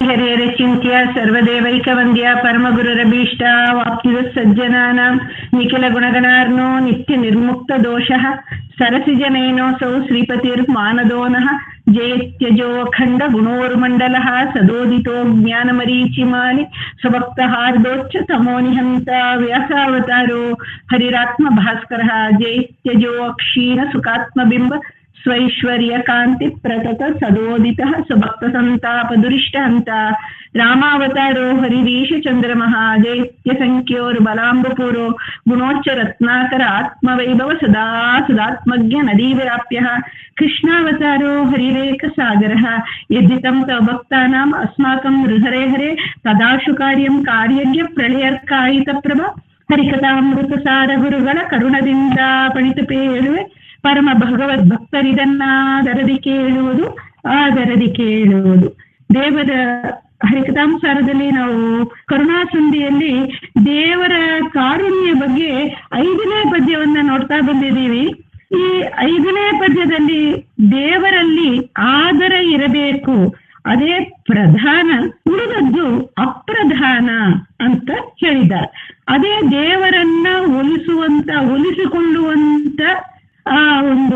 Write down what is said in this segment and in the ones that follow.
ಹರೇರಚಿಂತ್ಯ ಸರ್ವದೇವೈಕವಂದ್ಯ ಪರಮಗುರುರಭೀಷ್ಟ ವಾಪ್ತಿದ ಸಜ್ಜನಾನಾಂ ನಿಖಿಲ ಗುಣಗಣಾರ್ನೋ ನಿತ್ಯ ನಿರ್ಮುಕ್ತ ದೋಷಃ ಸರಸಿಜನೈನೋऽಸೌ ಶ್ರೀಪತಿರ್ಮಾನದೋನಃ ಜಯತ್ಯಜೋಖಂಡ ಗುಣೋರ್ಮಂಡಲಃ ಸದೋದಿತೋ ಜ್ಞಾನಮರೀಚಿಮಾಲಿ ಸ್ವಭಕ್ತಹಾರ್ದೋಚ್ಚ ತಮೋನಿಹಂತ ವ್ಯಾಸಾವತಾರೋ ಹರಿರಾತ್ಮ ಭಾಸ್ಕರಃ ಜಯತ್ಯಜೋ ಅಕ್ಷೀಣ ಸುಖಾತ್ಮಬಿಂಬ ಸ್ವೈಶ್ವರ್ಯ ಕಾಂತಿ ಪ್ರತತ ಸದೋದಿತ ಸ್ವಭಕ್ತ ಸಂತಾಪ ದುರಿಷ್ಟ ಹಂತ ರಾಮಾವತಾರೋ ಹರಿರೀಶ ಚಂದ್ರಮಃ ಜೈತ್ಯ ಸಂಖ್ಯೋರ್ ಬಲಾಂಬಪೂರೋ ಗುಣೋಚ್ಚ ರತ್ನಾಕರ ಆತ್ಮವೈಭವ ಸದಾ ಸದಾತ್ಮಜ್ಞ ನದೀವ್ಯಾಪ್ಯ ಕೃಷ್ಣಾವತಾರೋ ಹರಿರೇಕ ಸಾಗರ ಯದ್ದಿತಂ ತವ ಭಕ್ತಾನಾಂ ಅಸ್ಮಾಕಂ ಹೃಹರೆ ಹರೆ ತದಾಶು ಕಾರ್ಯಂ ಕಾರ್ಯಜ್ಞ ಪ್ರಳಯರ್ಕಾಯಿತ ಪ್ರಭ ಹರಿಕಥಾಮೃತ ಸಾರ ಗುರುಗಳ ಕರುಣದಿಂದ ಪಣಿತು ಪೇಳುವೆ ಪರಮ ಭಗವದ್ ಭಕ್ತರಿದನ್ನಾದರದಿ ಕೇಳುವುದು ಆದರದಿ ಕೇಳುವುದು ದೇವರ ಹರಿಕಥಾಂಸಾರದಲ್ಲಿ ನಾವು ಕರುಣಾಸಂಧಿಯಲ್ಲಿ ದೇವರ ಕಾರುಣ್ಯ ಬಗ್ಗೆ ಐದನೇ ಪದ್ಯವನ್ನ ನೋಡ್ತಾ ಬಂದಿದ್ದೀವಿ ಈ ಐದನೇ ಪದ್ಯದಲ್ಲಿ ದೇವರಲ್ಲಿ ಆದರ ಇರಬೇಕು ಅದೇ ಪ್ರಧಾನ ಉಳಿದದ್ದು ಅಪ್ರಧಾನ ಅಂತ ಹೇಳಿದ್ದಾರೆ ಅದೇ ದೇವರನ್ನ ಒಲಿಸುವಂತ ಒಲಿಸಿಕೊಳ್ಳುವಂತ ಆ ಒಂದು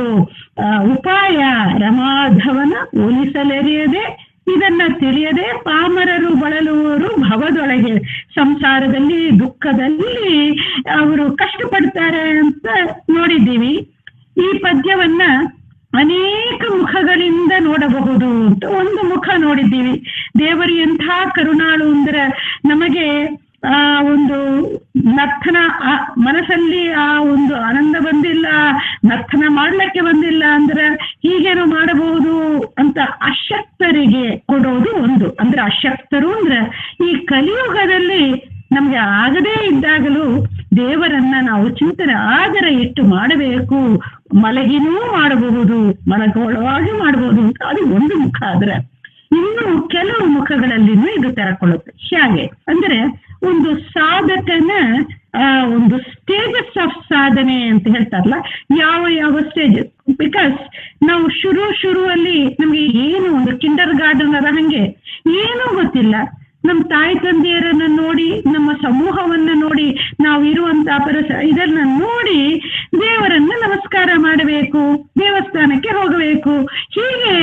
ಉಪಾಯ ರಮಾಧವನ ಒಲಿಸಲೆರೆಯದೆ ಇದನ್ನ ತಿಳಿಯದೆ ಪಾಮರರು ಬಳಲುವರು ಭವದೊಳಗೆ ಸಂಸಾರದಲ್ಲಿ ದುಃಖದಲ್ಲಿ ಅವರು ಕಷ್ಟಪಡ್ತಾರೆ ಅಂತ ನೋಡಿದ್ದೀವಿ ಈ ಪದ್ಯವನ್ನ ಅನೇಕ ಮುಖಗಳಿಂದ ನೋಡಬಹುದು ಅಂತ ಒಂದು ಮುಖ ನೋಡಿದ್ದೀವಿ ದೇವರು ಎಂಥ ಕರುಣಾಳು ಅಂದ್ರೆ ನಮಗೆ ಆ ಒಂದು ನರ್ತನ ಮನಸ್ಸಲ್ಲಿ ಆ ಒಂದು ಆನಂದ ಬಂದಿಲ್ಲ ನರ್ತನ ಮಾಡ್ಲಿಕ್ಕೆ ಬಂದಿಲ್ಲ ಅಂದ್ರೆ ಹೀಗೇನೋ ಮಾಡಬಹುದು ಅಂತ ಅಶಕ್ತರಿಗೆ ಕೊಡೋದು ಒಂದು ಅಂದ್ರೆ ಅಶಕ್ತರು ಅಂದ್ರೆ ಈ ಕಲಿಯುಗದಲ್ಲಿ ನಮ್ಗೆ ಆಗದೇ ಇದ್ದಾಗಲೂ ದೇವರನ್ನ ನಾವು ಚಿಂತನೆ ಆದರ ಇಟ್ಟು ಮಾಡಬೇಕು ಮಲಗಿನೂ ಮಾಡಬಹುದು ಮಲಗೊಳವಾಗಿ ಮಾಡಬಹುದು ಅಂತ ಅದು ಒಂದು ಮುಖ ಆದ್ರೆ ಇನ್ನು ಕೆಲವು ಮುಖಗಳಲ್ಲಿನೂ ಇದು ತೆರಕೊಳ್ಳುತ್ತೆ ಹೇಗೆ ಅಂದ್ರೆ ಒಂದು ಸಾಧಕನ ಆ ಒಂದು ಸ್ಟೇಜಸ್ ಆಫ್ ಸಾಧನೆ ಅಂತ ಹೇಳ್ತಾರಲ್ಲ ಯಾವ ಯಾವ ಸ್ಟೇಜಸ್ ಬಿಕಾಸ್ ನಾವು ಶುರು ಶುರುವಲ್ಲಿ ನಮ್ಗೆ ಏನು ಒಂದು ಕಿಂಡರ್ ಗಾರ್ಡನ್ ಅದ ಹಂಗೆ ಏನೂ ಗೊತ್ತಿಲ್ಲ ನಮ್ಮ ತಾಯಿ ತಂದೆಯರನ್ನ ನೋಡಿ ನಮ್ಮ ಸಮೂಹವನ್ನ ನೋಡಿ ನಾವು ಇರುವಂತ ಪರಿಸ ಇದನ್ನ ನೋಡಿ ದೇವರನ್ನ ನಮಸ್ಕಾರ ಮಾಡಬೇಕು ದೇವಸ್ಥಾನಕ್ಕೆ ಹೋಗಬೇಕು ಹೀಗೆ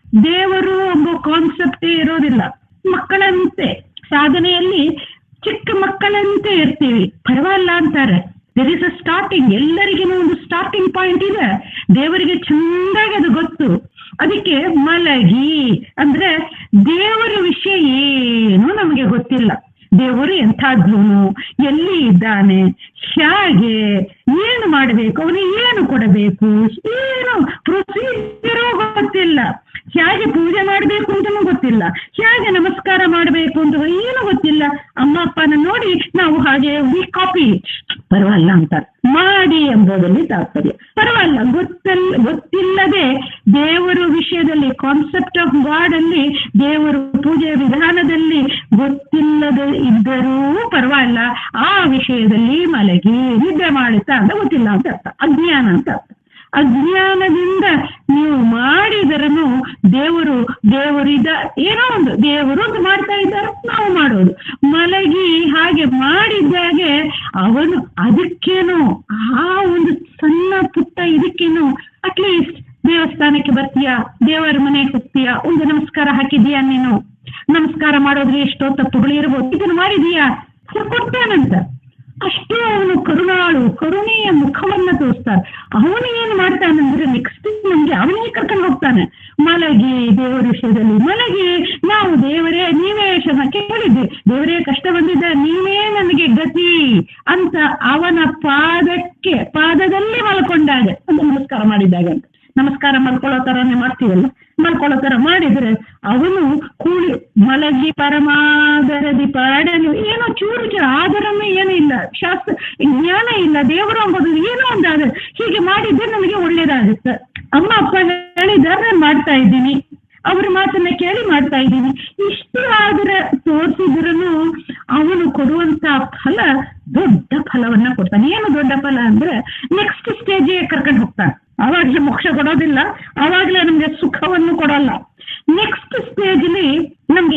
ದೇವರು ಎಂಬ ಕಾನ್ಸೆಪ್ಟೇ ಇರೋದಿಲ್ಲ ಮಕ್ಕಳಂತೆ ಸಾಧನೆಯಲ್ಲಿ ಚಿಕ್ಕ ಮಕ್ಕಳಂತೆ ಇರ್ತೀವಿ ಪರವಾಗಿಲ್ಲ ಅಂತಾರೆ ದರ್ ಇಸ್ ಅ ಸ್ಟಾರ್ಟಿಂಗ್ ಎಲ್ಲರಿಗೂ ಒಂದು ಸ್ಟಾರ್ಟಿಂಗ್ ಪಾಯಿಂಟ್ ಇದೆ ದೇವರಿಗೆ ಚಂದಾಗಿ ಅದು ಗೊತ್ತು ಅದಕ್ಕೆ ಮಲಗಿ ಅಂದ್ರೆ ದೇವರ ವಿಷಯ ಏನು ನಮಗೆ ಗೊತ್ತಿಲ್ಲ ದೇವರು ಎಂಥದ್ದವನು ಎಲ್ಲಿ ಇದ್ದಾನೆ ಹೇಗೆ ಏನು ಮಾಡಬೇಕು ಅವನಿಗೆ ಏನು ಕೊಡಬೇಕು ಏನು ಪ್ರೊಸೀಜರು ಗೊತ್ತಿಲ್ಲ ಹೇಗೆ ಪೂಜೆ ಮಾಡಬೇಕು ಅಂತನೂ ಗೊತ್ತಿಲ್ಲ ಹೇಗೆ ನಮಸ್ಕಾರ ಮಾಡಬೇಕು ಅಂತ ಏನು ಗೊತ್ತಿಲ್ಲ ಅಮ್ಮ ಅಪ್ಪನ ನೋಡಿ ನಾವು ಹಾಗೆ ವಿ ಕಾಪಿ ಪರವಾಗಿಲ್ಲ ಅಂತಾರೆ ಮಾಡಿ ಎಂಬುದರಲ್ಲಿ ತಾತ್ಪರ್ಯ ಪರವಾಗಿಲ್ಲ ಗೊತ್ತಲ್ಲ ಗೊತ್ತಿಲ್ಲದೆ ದೇವರ ವಿಷಯದಲ್ಲಿ ಕಾನ್ಸೆಪ್ಟ್ ಆಫ್ ಗಾಡ್ ಅಲ್ಲಿ ದೇವರು ಪೂಜೆಯ ವಿಧಾನದಲ್ಲಿ ಗೊತ್ತಿಲ್ಲದೆ ಇದ್ದರೂ ಪರವಾಗಿಲ್ಲ ಆ ವಿಷಯದಲ್ಲಿ ಮಲಗಿ ನಿದ್ದೆ ಮಾಡುತ್ತಾ ಅಂತ ಗೊತ್ತಿಲ್ಲ ಅಂತ ಅರ್ಥ ಅಜ್ಞಾನ ಅಂತ ಅರ್ಥ ಅಜ್ಞಾನದಿಂದ ನೀವು ಮಾಡಿದರನು ದೇವರು ದೇವರಿದ ಏನೋ ಒಂದು ದೇವರು ಅಂತ ಮಾಡ್ತಾ ಇದ್ದಾರೆ ನಾವು ಮಾಡೋದು ಮಲಗಿ ಹಾಗೆ ಮಾಡಿದ್ದಾಗೆ ಅವನು ಅದಕ್ಕೇನು ಆ ಒಂದು ಸಣ್ಣ ಪುಟ್ಟ ಇದಕ್ಕೇನು ಅಟ್ಲೀಸ್ಟ್ ದೇವಸ್ಥಾನಕ್ಕೆ ಬರ್ತೀಯಾ ದೇವರ ಮನೆಗೆ ಹೋಗ್ತೀಯಾ ಒಂದು ನಮಸ್ಕಾರ ಹಾಕಿದೀಯಾ ನೀನು ನಮಸ್ಕಾರ ಮಾಡೋದ್ರೆ ಎಷ್ಟೋ ತಪ್ಪುಗಳು ಇರ್ಬೋದು ಇದನ್ನು ಮಾಡಿದೀಯಾ ಕೊಡ್ತಾನಂತ ಅಷ್ಟೇ ಅವನು ಕರುಣಾಳು ಕರುಣೆಯ ಮುಖವನ್ನ ತೋರಿಸ್ತಾನೆ ಅವನು ಏನು ಮಾಡ್ತಾನಂದ್ರೆ ನೆಕ್ಸ್ಟ್ ನಮ್ಗೆ ಅವನೇ ಕರ್ಕೊಂಡು ಹೋಗ್ತಾನೆ ಮಲಗಿ ದೇವರ ವಿಷಯದಲ್ಲಿ ಮಲಗಿ ನಾವು ದೇವರೇ ನೀವೇ ಕ್ಷಮ ಕೇಳಿದ್ವಿ ದೇವರೇ ಕಷ್ಟ ಬಂದಿದ್ದ ನೀವೇ ನನಗೆ ಗತಿ ಅಂತ ಅವನ ಪಾದಕ್ಕೆ ಪಾದದಲ್ಲಿ ಮಲ್ಕೊಂಡಾಗ ಒಂದು ನಮಸ್ಕಾರ ಮಾಡಿದಾಗ ಅಂತ ನಮಸ್ಕಾರ ಮಲ್ಕೊಳ್ಳೋ ತರನೇ ಮಾಡ್ತೀವಲ್ಲ ಮಲ್ಕೊಳ್ಳೋ ತರ ಮಾಡಿದ್ರೆ ಅವನು ಕೂಳಿ ಮಲಗಿ ಪರಮಾದರದಿ ಪಾಡಲು ಏನೋ ಚೂರು ಚೂರು ಆದರನೂ ಏನೂ ಇಲ್ಲ ಶಾಸ್ತ್ರ ಜ್ಞಾನ ಇಲ್ಲ ದೇವರು ಅಂಬೋದು ಏನೋ ಒಂದಾದ್ರೆ ಹೀಗೆ ಮಾಡಿದ್ರೆ ನಮಗೆ ಒಳ್ಳೇದಾಗುತ್ತೆ ಅಮ್ಮ ಅಪ್ಪ ಹೇಳಿದ್ದಾರೆ ನಾನು ಮಾಡ್ತಾ ಇದ್ದೀನಿ ಅವ್ರ ಮಾತನ್ನ ಕೇಳಿ ಮಾಡ್ತಾ ಇದ್ದೀನಿ ಇಷ್ಟು ಆದ್ರೆ ತೋರಿಸಿದ್ರೂ ಅವನು ಕೊಡುವಂತ ಫಲ ದೊಡ್ಡ ಫಲವನ್ನ ಕೊಡ್ತಾನೆ ಏನು ದೊಡ್ಡ ಫಲ ಅಂದ್ರೆ ನೆಕ್ಸ್ಟ್ ಸ್ಟೇಜಿಗೆ ಕರ್ಕೊಂಡು ಹೋಗ್ತಾನೆ ಅವಾಗಲೇ ಮೋಕ್ಷ ಕೊಡೋದಿಲ್ಲ ಅವಾಗಲೇ ನಮ್ಗೆ ಸುಖವನ್ನು ಕೊಡಲ್ಲ ನೆಕ್ಸ್ಟ್ ಸ್ಟೇಜ್ಲಿ ನಮ್ಗೆ ಇಂಟ್ರೆಸ್ಟ್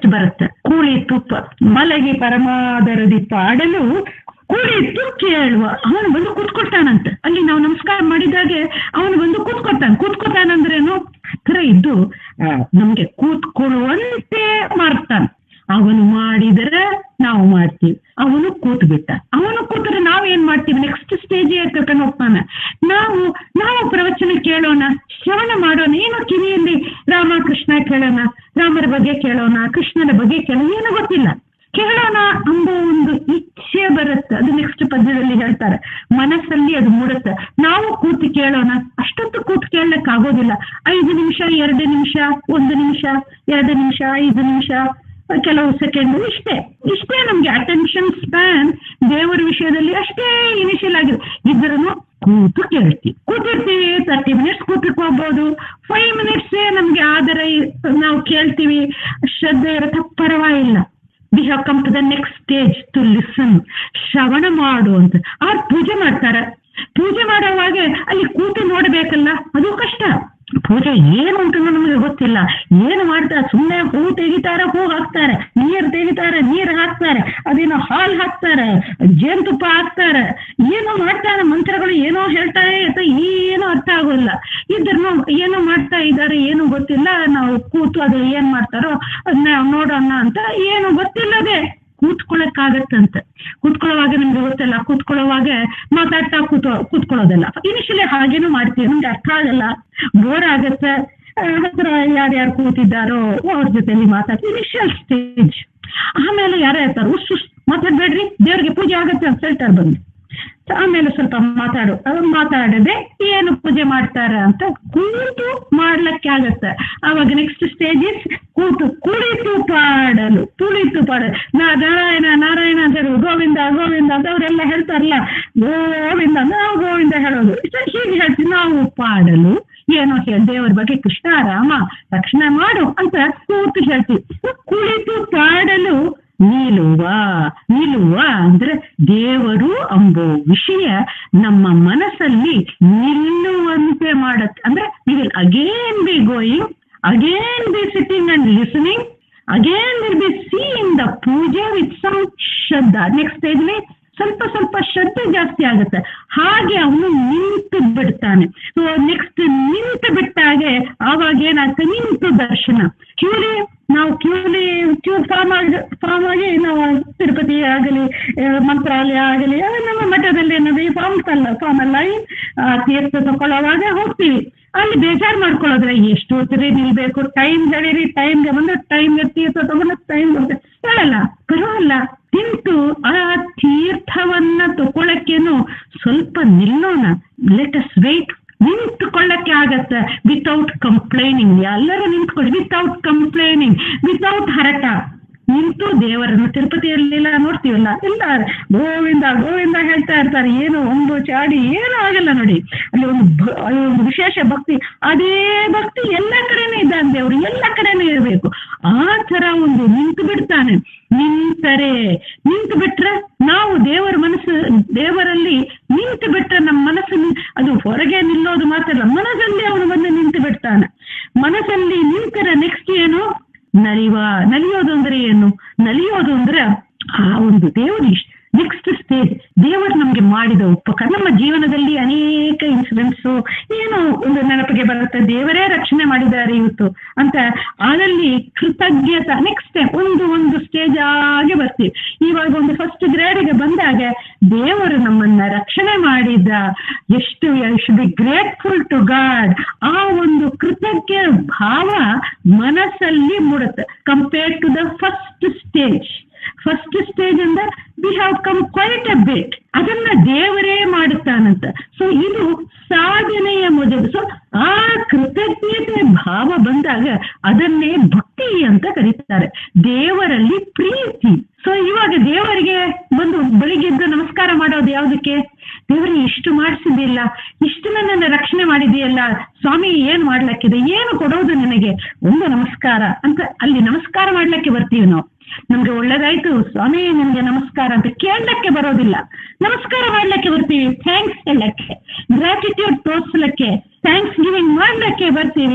ಟೇಸ್ಟ್ ಬರುತ್ತೆ ಕೂಳಿ ತುಪ್ಪ ಮಲಗಿ ಪರಮಾದರದಿ ಪಾಡಲು ಕೂಳಿತ್ತು ಕೇಳುವ ಅವನು ಬಂದು ಕೂತ್ಕೊಳ್ತಾನಂತೆ ಅಲ್ಲಿ ನಾವು ನಮಸ್ಕಾರ ಮಾಡಿದಾಗೆ ಅವನು ಬಂದು ಕೂತ್ಕೊಳ್ತಾನೆ ಕೂತ್ಕೊತಾನಂದ್ರೇನು ಹತ್ರ ಇದ್ದು ಆ, ನಮ್ಗೆ ಕೂತ್ಕೊಳ್ಳುವಂತೆ ಮಾಡ್ತಾನೆ ಅವನು ಮಾಡಿದರೆ ನಾವು ಮಾಡ್ತೀವಿ ಅವನು ಕೂತ್ ಬಿಟ್ಟ ಅವನು ಕೂತ್ರೆ ನಾವೇನ್ ಮಾಡ್ತೀವಿ ನೆಕ್ಸ್ಟ್ ಸ್ಟೇಜ್ ಕರ್ಕೊಂಡು ಹೋಗ್ತಾನೆ ನಾವು ನಾವು ಪ್ರವಚನ ಕೇಳೋಣ ಶ್ರವಣ ಮಾಡೋಣ ಏನೋ ಕಿವಿಯಲ್ಲಿ ರಾಮ ಕೃಷ್ಣ ಕೇಳೋಣ ರಾಮರ ಬಗ್ಗೆ ಕೇಳೋಣ ಕೃಷ್ಣನ ಬಗ್ಗೆ ಕೇಳೋಣ ಏನೋ ಗೊತ್ತಿಲ್ಲ ಕೇಳೋಣ ಎಂಬ ಒಂದು ಇಚ್ಛೆ ಬರುತ್ತೆ ಅದು ನೆಕ್ಸ್ಟ್ ಪದ್ಯದಲ್ಲಿ ಹೇಳ್ತಾರೆ ಮನಸ್ಸಲ್ಲಿ ಅದು ಮೂಡುತ್ತೆ ನಾವು ಕೂತು ಕೇಳೋಣ ಅಷ್ಟೊತ್ತು ಕೂತು ಕೇಳಕ್ ಆಗೋದಿಲ್ಲ ಐದು ನಿಮಿಷ ಎರಡು ನಿಮಿಷ ಒಂದು ನಿಮಿಷ ಎರಡು ನಿಮಿಷ ಐದು ನಿಮಿಷ ಕೆಲವು ಸೆಕೆಂಡ್ ಇಷ್ಟೇ ಇಷ್ಟೇ ನಮ್ಗೆ ಅಟೆನ್ಷನ್ ಸ್ಪ್ಯಾನ್ ದೇವರ ವಿಷಯದಲ್ಲಿ ಅಷ್ಟೇ ಇನಿಷಿಯಲ್ ಆಗಿದೆ ಇದ್ರೂ ಕೂತು ಕೇಳ್ತೀವಿ ಕೂತಿರ್ತೀವಿ ತರ್ಟಿ ಮಿನಿಟ್ಸ್ ಕೂತ್ಕೋಬಹುದು ಫೈವ್ ಮಿನಿಟ್ಸ್ ನಮ್ಗೆ ಆದರೆ ನಾವು ಕೇಳ್ತೀವಿ ಶ್ರದ್ಧೆ ಇರುತ್ತೆ ಪರವಾಗಿಲ್ಲ we have come to the next stage to listen ಶ್ರವಣ ಮಾಡು ಅಂತ ಅವ್ರು ಪೂಜೆ ಮಾಡ್ತಾರೆ ಪೂಜೆ ಮಾಡೋವಾಗ ಅಲ್ಲಿ ಕೂತು ನೋಡ್ಬೇಕಲ್ಲ ಅದು ಕಷ್ಟ ಪೂಜೆ ಏನು ಅಂತ ನಮಗೆ ಗೊತ್ತಿಲ್ಲ ಏನು ಮಾಡ್ತಾರೆ ಸುಮ್ಮನೆ ಹೂ ತೆಗಿತಾರೆ ಹೂ ಹಾಕ್ತಾರೆ ನೀರು ತೆಗಿತಾರೆ ನೀರು ಹಾಕ್ತಾರೆ ಅದೇನೋ ಹಾಲು ಹಾಕ್ತಾರೆ ಜೇನುತುಪ್ಪ ಹಾಕ್ತಾರೆ ಏನೋ ಮಾಡ್ತಾರೆ ಮಂತ್ರಗಳು ಏನೋ ಹೇಳ್ತಾರೆ ಅಥವಾ ಏನೋ ಅರ್ಥ ಆಗೋಲ್ಲ ಇದ್ರೂ ಏನೋ ಮಾಡ್ತಾ ಇದ್ದಾರೆ ಏನು ಗೊತ್ತಿಲ್ಲ ನಾವು ಕೂತು ಅದು ಏನ್ ಮಾಡ್ತಾರೋ ಅದನ್ನ ನೋಡೋಣ ಅಂತ ಏನು ಗೊತ್ತಿಲ್ಲದೆ ಕೂತ್ಕೊಳ್ಳಕ್ಕಾಗತ್ತಂತೆ ಕೂತ್ಕೊಳ್ಳೋವಾಗ ನಿಮ್ಗೆ ಗೊತ್ತಲ್ಲ ಕೂತ್ಕೊಳ್ಳೋವಾಗ ಮಾತಾಡ್ತಾ ಕೂತ್ ಕೂತ್ಕೊಳ್ಳೋದಲ್ಲ ಇನಿಷಿಯಲಿ ಹಾಗೇನು ಮಾಡ್ತೀವಿ ನಮ್ಗೆ ಅರ್ಥ ಆಗಲ್ಲ ಬೋರ್ ಆಗತ್ತೆ ಆ, ಹತ್ರ ಯಾರ್ಯಾರು ಕೂತಿದ್ದಾರೋ ಅವ್ರ ಜೊತೆಲಿ ಮಾತಾಡ್ತೀವಿ ಇನಿಷಿಯಲ್ ಸ್ಟೇಜ್ ಆಮೇಲೆ ಯಾರೇ ಇರ್ತಾರೆ ಉಸ್ ಉಸ್ ಮಾತಾಡ್ಬೇಡ್ರಿ ದೇವ್ರಿಗೆ ಪೂಜೆ ಆಗತ್ತೆ ಅಂತ ಹೇಳ್ತಾರೆ ಬಂದು ಆಮೇಲೆ ಸ್ವಲ್ಪ ಮಾತಾಡು ಅದು ಮಾತಾಡದೆ ಏನು ಪೂಜೆ ಮಾಡ್ತಾರೆ ಅಂತ ಕೂತು ಮಾಡ್ಲಿಕ್ಕೆ ಆಗತ್ತೆ ಅವಾಗ ನೆಕ್ಸ್ಟ್ ಸ್ಟೇಜ್ ಇಸ್ ಕೂತು ಕುಳಿತು ಪಾಡಲು ಕುಳಿತು ಪಾಡಲು ನಾ ನಾರಾಯಣ ನಾರಾಯಣ ಅಂತ ಹೇಳುದು ಗೋವಿಂದ ಗೋವಿಂದ ಅಂತ ಅವರೆಲ್ಲ ಹೇಳ್ತಾರಲ್ಲ ಗೋವಿಂದ ಅಂದ್ರೆ ನಾವು ಗೋವಿಂದ ಹೇಳೋದು ಇಷ್ಟ ಹೀಗೆ ಹೇಳ್ತೀವಿ ನಾವು ಪಾಡಲು ಏನೋ ಹೇಳಿ ದೇವರ ಬಗ್ಗೆ ಕೃಷ್ಣ ರಾಮ ರಕ್ಷಣೆ ಮಾಡು ಅಂತ ಕೂತು ಹೇಳ್ತೀವಿ ಕುಳಿತು ಪಾಡಲು ನಿಲುವ ನಿಲುವ ಅಂದ್ರೆ ದೇವರು ಎಂಬೋ ವಿಷಯ ನಮ್ಮ ಮನಸ್ಸಲ್ಲಿ ನಿಲ್ಲುವಂತೆ ಮಾಡತ್ತೆ ಅಂದ್ರೆ we will again be going again be sitting and listening again will be seeing the ಪೂಜೆ ವಿತ್ ಸಮ್ ಶ್ರದ್ಧಾ ನೆಕ್ಸ್ಟ್ ಸ್ಟೇಜ್ಲಿ ಸ್ವಲ್ಪ ಸ್ವಲ್ಪ ಶ್ರದ್ಧೆ ಜಾಸ್ತಿ ಆಗುತ್ತೆ ಹಾಗೆ ಅವನು ನಿಂತು ಬಿಡ್ತಾನೆ ಸೊ ನೆಕ್ಸ್ಟ್ ನಿಂತು ಬಿಟ್ಟಾಗೆ ಆವಾಗ ಏನಾಗ್ತದೆ ನಿಂತು ದರ್ಶನ ಕ್ಯೂಲಿ ನಾವು ಕ್ಯೂಲಿ ಕ್ಯೂ ಫಾರ್ಮ್ ಆಗಿ ಫಾರ್ಮ್ ಆಗಿ ನಾವು ತಿರುಪತಿ ಆಗಲಿ ಆ, ಮಂತ್ರಾಲಯ ಆಗಲಿ ಆ, ನಮ್ಮ ಮಠದಲ್ಲಿ ನಾವು ಫಾರ್ಮ್ ಅಲ್ಲ ಫಾರ್ಮ್ ಅಲ್ಲ ಈ, ಆ, ತೀರ್ಥ ತಗೊಳ್ಳೋವಾಗ ಹೋಗ್ತೀವಿ ಅಲ್ಲಿ ಬೇಜಾರು ಮಾಡ್ಕೊಳ್ಳೋದ್ರೆ ಎಷ್ಟು ಹೊತ್ತಿರಿ ನಿಲ್ಬೇಕು ಟೈಮ್ ಹೇಳಿರಿ ಟೈಮ್ಗೆ ಬಂದು ಟೈಮ್ಗೆ ತೀರ್ಥ ತಗೊಂಡು ಟೈಮ್ ಹೇಳಲ್ಲ ಪರವಾಗಿಲ್ಲ ನಿಂತು ಆ ತೀರ್ಥವನ್ನ ತಗೊಳಕ್ಕೇನು ಸ್ವಲ್ಪ ನಿಲ್ಲೋಣ ಲೆಟ್ ಅಸ್ ವೇಟ್ ನಿಂತುಕೊಳ್ಳಕ್ಕೆ ಆಗತ್ತೆ ವಿತೌಟ್ ಕಂಪ್ಲೇನಿಂಗ್ ಎಲ್ಲರೂ ನಿಂತ್ಕೊಳ್ಳಿ ವಿತೌಟ್ ಕಂಪ್ಲೇನಿಂಗ್ ವಿತೌಟ್ ಹರಟ ನಿಂತು ದೇವರನ್ನು ತಿರುಪತಿಯಲ್ಲೆಲ್ಲ ನೋಡ್ತೀವಲ್ಲ ಎಲ್ಲ ಗೋವಿಂದ ಗೋವಿಂದ ಹೇಳ್ತಾ ಇರ್ತಾರೆ ಏನು ಒಂದು ಚಾಡಿ ಏನೂ ಆಗಲ್ಲ ನೋಡಿ ಅಲ್ಲಿ ಒಂದು ಭ- ಅಲ್ಲಿ ಒಂದು ವಿಶೇಷ ಭಕ್ತಿ ಅದೇ ಭಕ್ತಿ ಎಲ್ಲ ಕಡೆನೂ ಇದ್ದಾನೆ ದೇವರು ಎಲ್ಲ ಕಡೆನೂ ಇರಬೇಕು ಆ ತರ ಒಂದು ನಿಂತು ಬಿಡ್ತಾನೆ ನಿಂತರೆ ನಿಂತು ಬಿಟ್ರೆ ನಾವು ದೇವರ ಮನಸ್ಸು ದೇವರಲ್ಲಿ ನಿಂತು ಬಿಟ್ರೆ ನಮ್ಮ ಮನಸ್ಸು ನಿ- ಅದು ಹೊರಗೆ ನಿಲ್ಲೋದು ಮಾತ್ರ ಅಲ್ಲ ಮನಸ್ಸಲ್ಲಿ ಅವನು ಬಂದು ನಿಂತು ಬಿಡ್ತಾನೆ ಮನಸ್ಸಲ್ಲಿ ನಿಂತರೆ ನೆಕ್ಸ್ಟ್ ಏನು ನಲಿವ ನಲಿಯೋದು ಅಂದ್ರೆ ಏನು ನಲಿಯೋದು ಅಂದ್ರೆ ಆ ಒಂದು ದೇವರು ನೆಕ್ಸ್ಟ್ ಸ್ಟೇಜ್ ದೇವರು ನಮ್ಗೆ ಮಾಡಿದ ಉಪಕಾರ ನಮ್ಮ ಜೀವನದಲ್ಲಿ ಅನೇಕ ಇನ್ಸಿಡೆಂಟ್ಸ್ ಏನೋ ಒಂದು ನೆನಪಿಗೆ ಬರುತ್ತೆ ದೇವರೇ ರಕ್ಷಣೆ ಮಾಡಿದ್ದಾರೆ ಇವತ್ತು ಅಂತ ಅದರಲ್ಲಿ ಕೃತಜ್ಞತ ನೆಕ್ಸ್ಟ್ ಒಂದು ಒಂದು ಸ್ಟೇಜ್ ಆಗಿ ಬರ್ತೀವಿ ಇವಾಗ ಒಂದು ಫಸ್ಟ್ ಗ್ರೇಡ್ಗೆ ಬಂದಾಗ ದೇವರು ನಮ್ಮನ್ನ ರಕ್ಷಣೆ ಮಾಡಿದ ಎಷ್ಟು should be grateful to God ಆ ಒಂದು ಕೃತಜ್ಞ ಭಾವ ಮನಸ್ಸಲ್ಲಿ ಮೂಡುತ್ತೆ compare to the first stage first stage ಇಂದ we have come quite a bit ಅದನ್ನ ದೇವರೇ ಮಾಡುತ್ತಾನಂತ ಸೊ ಇದು ಸಾಧನೆಯ ಮೊದಲು ಸೊ ಆ ಕೃತಜ್ಞತೆ ಭಾವ ಬಂದಾಗ ಅದನ್ನೇ ಭಕ್ತಿ ಅಂತ ಕರೀತಾರೆ ದೇವರಲ್ಲಿ ಪ್ರೀತಿ ಸೊ ಇವಾಗ ದೇವರಿಗೆ ಬಂದು ಬೆಳಿಗ್ಗೆ ಎದ್ದು ನಮಸ್ಕಾರ ಮಾಡೋದು ಯಾವುದಕ್ಕೆ ದೇವರಿಗೆ ಇಷ್ಟು ಮಾಡಿಸಿದಿಲ್ಲ ಇಷ್ಟು ನನ್ನನ್ನು ರಕ್ಷಣೆ ಮಾಡಿದೆಯಲ್ಲ ಸ್ವಾಮಿ ಏನ್ ಮಾಡ್ಲಕ್ಕಿದೆ ಏನು ಕೊಡೋದು ನಿನಗೆ ಒಂದು ನಮಸ್ಕಾರ ಅಂತ ಅಲ್ಲಿ ನಮಸ್ಕಾರ ಮಾಡ್ಲಿಕ್ಕೆ ಬರ್ತೀವಿ ನಾವು ನಮ್ಗೆ ಒಳ್ಳೇದಾಯ್ತು ಸ್ವಾಮಿ ನಿಮ್ಗೆ ನಮಸ್ಕಾರ ಅಂತ ಕೇಳಕ್ಕೆ ಬರೋದಿಲ್ಲ ನಮಸ್ಕಾರ ಮಾಡ್ಲಿಕ್ಕೆ ಬರ್ತೀವಿ ಥ್ಯಾಂಕ್ಸ್ ಹೇಳಕ್ಕೆ ಗ್ರಾಟಿಟ್ಯೂಡ್ ತೋರಿಸ್ಲಿಕ್ಕೆ ಥ್ಯಾಂಕ್ಸ್ ಗಿವಿಂಗ್ ಮಾಡ್ಲಿಕ್ಕೆ ಬರ್ತೀವಿ ಸೊ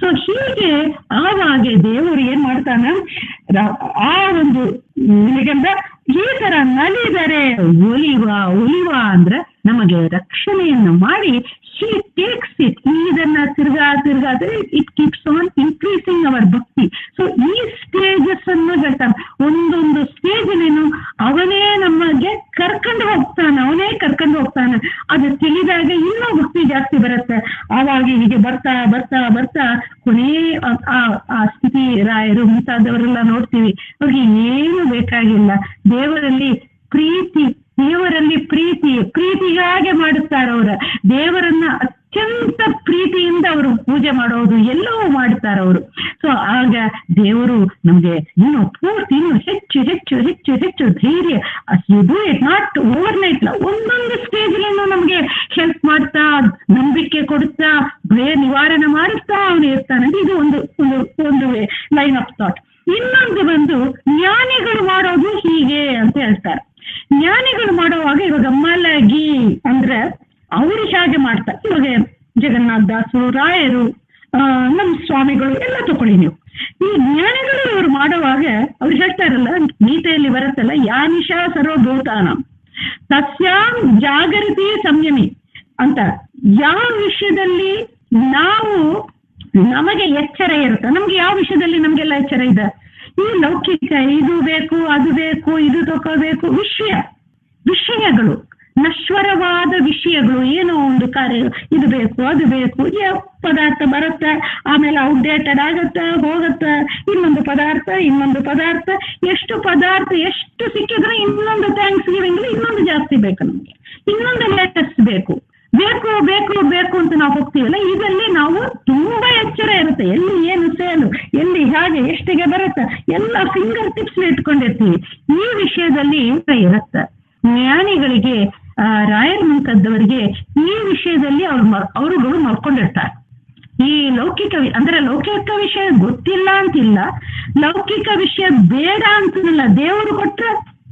ಸೊ ಹೀಗೆ ಆವಾಗೆ ದೇವರು ಏನ್ ಮಾಡ್ತಾನ ರ- ಆ ಒಂದು ನಿಮಗೆಂದ ಈ ತರ ನಲಿದರೆ ಒಲಿವ ಒಲಿವ ಅಂದ್ರೆ ನಮಗೆ ರಕ್ಷಣೆಯನ್ನು ಮಾಡಿ ಹಿ ಟೇಕ್ಸ್ ಇಟ್ ಇದನ್ನ ತಿರ್ಗಾ ತಿರ್ಗಾ it keeps on increasing our ಭಕ್ತಿ ಸೊ ಈ ಸ್ಟೇಜಸ್ ಅನ್ನು ಹೇಳ್ತಾನೆ ಒಂದೊಂದು ಸ್ಟೇಜ್ ಅವನೇ ನಮಗೆ ಕರ್ಕೊಂಡು ಹೋಗ್ತಾನೆ ಅವನೇ ಕರ್ಕೊಂಡು ಹೋಗ್ತಾನೆ ಅದು ತಿಳಿದಾಗ ಇನ್ನೂ ಭಕ್ತಿ ಜಾಸ್ತಿ ಬರುತ್ತೆ ಆವಾಗ ಹೀಗೆ ಬರ್ತಾ ಬರ್ತಾ ಬರ್ತಾ ಕೊನೇ ಆ- ಆ- ಆ ಸ್ಥಿತಿ ರಾಯರು ಮುಂತಾದವರೆಲ್ಲ ನೋಡ್ತೀವಿ ಅವ್ರಿಗೆ ಏನು ಬೇಕಾಗಿಲ್ಲ ದೇವರಲ್ಲಿ ಪ್ರೀತಿ ದೇವರಲ್ಲಿ ಪ್ರೀತಿ ಪ್ರೀತಿಗಾಗೆ ಮಾಡುತ್ತಾರೆ ಅವರ ದೇವರನ್ನ ಅತ್ಯಂತ ಪ್ರೀತಿಯಿಂದ ಅವರು ಪೂಜೆ ಮಾಡೋದು ಎಲ್ಲವೂ ಮಾಡ್ತಾರೆ ಅವರು ಸೊ ಆಗ ದೇವರು ನಮ್ಗೆ ಇನ್ನು ಪೂರ್ತಿ ಇನ್ನು ಹೆಚ್ಚು ಹೆಚ್ಚು ಹೆಚ್ಚು ಹೆಚ್ಚು ಧೈರ್ಯ you do it not overnight ಒಂದೊಂದು ಸ್ಟೇಜ್ ನಮ್ಗೆ ಹೆಲ್ಪ್ ಮಾಡ್ತಾ ನಂಬಿಕೆ ಕೊಡುತ್ತಾ ಭಯ ನಿವಾರಣೆ ಮಾಡುತ್ತಾ ಅವನು ಇರ್ತಾನೆ ಅಂತ ಇದು ಒಂದು ಒಂದು ಒಂದು ಲೈನ್ ಆಫ್ ಥಾಟ್ ಇನ್ನೊಂದು ಬಂದು ಜ್ಞಾನಿಗಳು ಮಾಡೋದು ಹೀಗೆ ಅಂತ ಹೇಳ್ತಾರೆ ಜ್ಞಾನಿಗಳು ಮಾಡುವಾಗ ಇವಾಗ ಮಲಗಿ ಅಂದ್ರೆ ಅವರು ಹೇಗೆ ಮಾಡ್ತಾರೆ ಇವಾಗ ಜಗನ್ನಾಥ ದಾಸರು ರಾಯರು ಆ, ನಮ್ಮ ಸ್ವಾಮಿಗಳು ಎಲ್ಲ ತಗೊಳ್ಳಿ ನೀವು ಈ ಜ್ಞಾನಿಗಳು ಇವರು ಮಾಡುವಾಗ ಅವ್ರು ಹೇಳ್ತಾರಲ್ಲ ಗೀತೆಯಲ್ಲಿ ಬರುತ್ತಲ್ಲ ಯಾನಿಶಾ ಸರ್ವಭೂತಾನ ತಸ್ಯಾಂ ಜಾಗೃತಿ ಸಂಯಮಿ ಅಂತ ಯಾವ ವಿಷಯದಲ್ಲಿ ನಾವು ನಮಗೆ ಎಚ್ಚರ ಇರುತ್ತೆ ನಮ್ಗೆ ಯಾವ ವಿಷಯದಲ್ಲಿ ನಮ್ಗೆಲ್ಲ ಎಚ್ಚರ ಇದೆ ಈ ಲೌಕಿಕ ಇದು ಬೇಕು ಅದು ಬೇಕು ಇದು ತಗೋಬೇಕು ವಿಷಯ ವಿಷಯಗಳು ನಶ್ವರವಾದ ವಿಷಯಗಳು ಏನೋ ಒಂದು ಕಾರ್ಯ ಇದು ಬೇಕು ಅದು ಬೇಕು ಯಾವ ಪದಾರ್ಥ ಬರುತ್ತೆ ಆಮೇಲೆ ಔಟ್ಡೇಟೆಡ್ ಆಗುತ್ತೆ ಹೋಗುತ್ತೆ ಇನ್ನೊಂದು ಪದಾರ್ಥ ಇನ್ನೊಂದು ಪದಾರ್ಥ ಎಷ್ಟು ಪದಾರ್ಥ ಎಷ್ಟು ಸಿಕ್ಕಿದ್ರೆ ಇನ್ನೊಂದು ಥ್ಯಾಂಕ್ಸ್ ಗಿವಿಂಗ್ ಇನ್ನೊಂದು ಜಾಸ್ತಿ ಬೇಕು ನಮಗೆ ಇನ್ನೊಂದು ಲೇಟೆಸ್ಟ್ ಬೇಕು ಬೇಕು ಬೇಕು ಬೇಕು ಅಂತ ನಾವು ಹೋಗ್ತೀವಲ್ಲ ಇದರಲ್ಲಿ ನಾವು ತುಂಬಾ ಎಚ್ಚರ ಇರುತ್ತೆ ಎಲ್ಲಿ ಏನು ಸೇಲು ಎಲ್ಲಿ ಹೇಗೆ ಎಷ್ಟಿಗೆ ಬರುತ್ತೆ ಎಲ್ಲ ಫಿಂಗರ್ ಟಿಪ್ಸ್ ಇಟ್ಕೊಂಡಿರ್ತೀವಿ ಈ ವಿಷಯದಲ್ಲಿ ಇರುತ್ತೆ ಜ್ಞಾನಿಗಳಿಗೆ ಆ, ರಾಯರ್ ಮುಂತಾದವರಿಗೆ ಈ ವಿಷಯದಲ್ಲಿ ಅವ್ರು ಮ- ಅವರುಗಳು ಮಲ್ಕೊಂಡಿರ್ತಾರೆ ಈ ಲೌಕಿಕ ವಿ- ಅಂದ್ರೆ ಲೌಕಿಕ ವಿಷಯ ಗೊತ್ತಿಲ್ಲ ಅಂತಿಲ್ಲ ಲೌಕಿಕ ವಿಷಯ ಬೇಡ ಅಂತಿಲ್ಲ ದೇವರು ಕೊಟ್ರೆ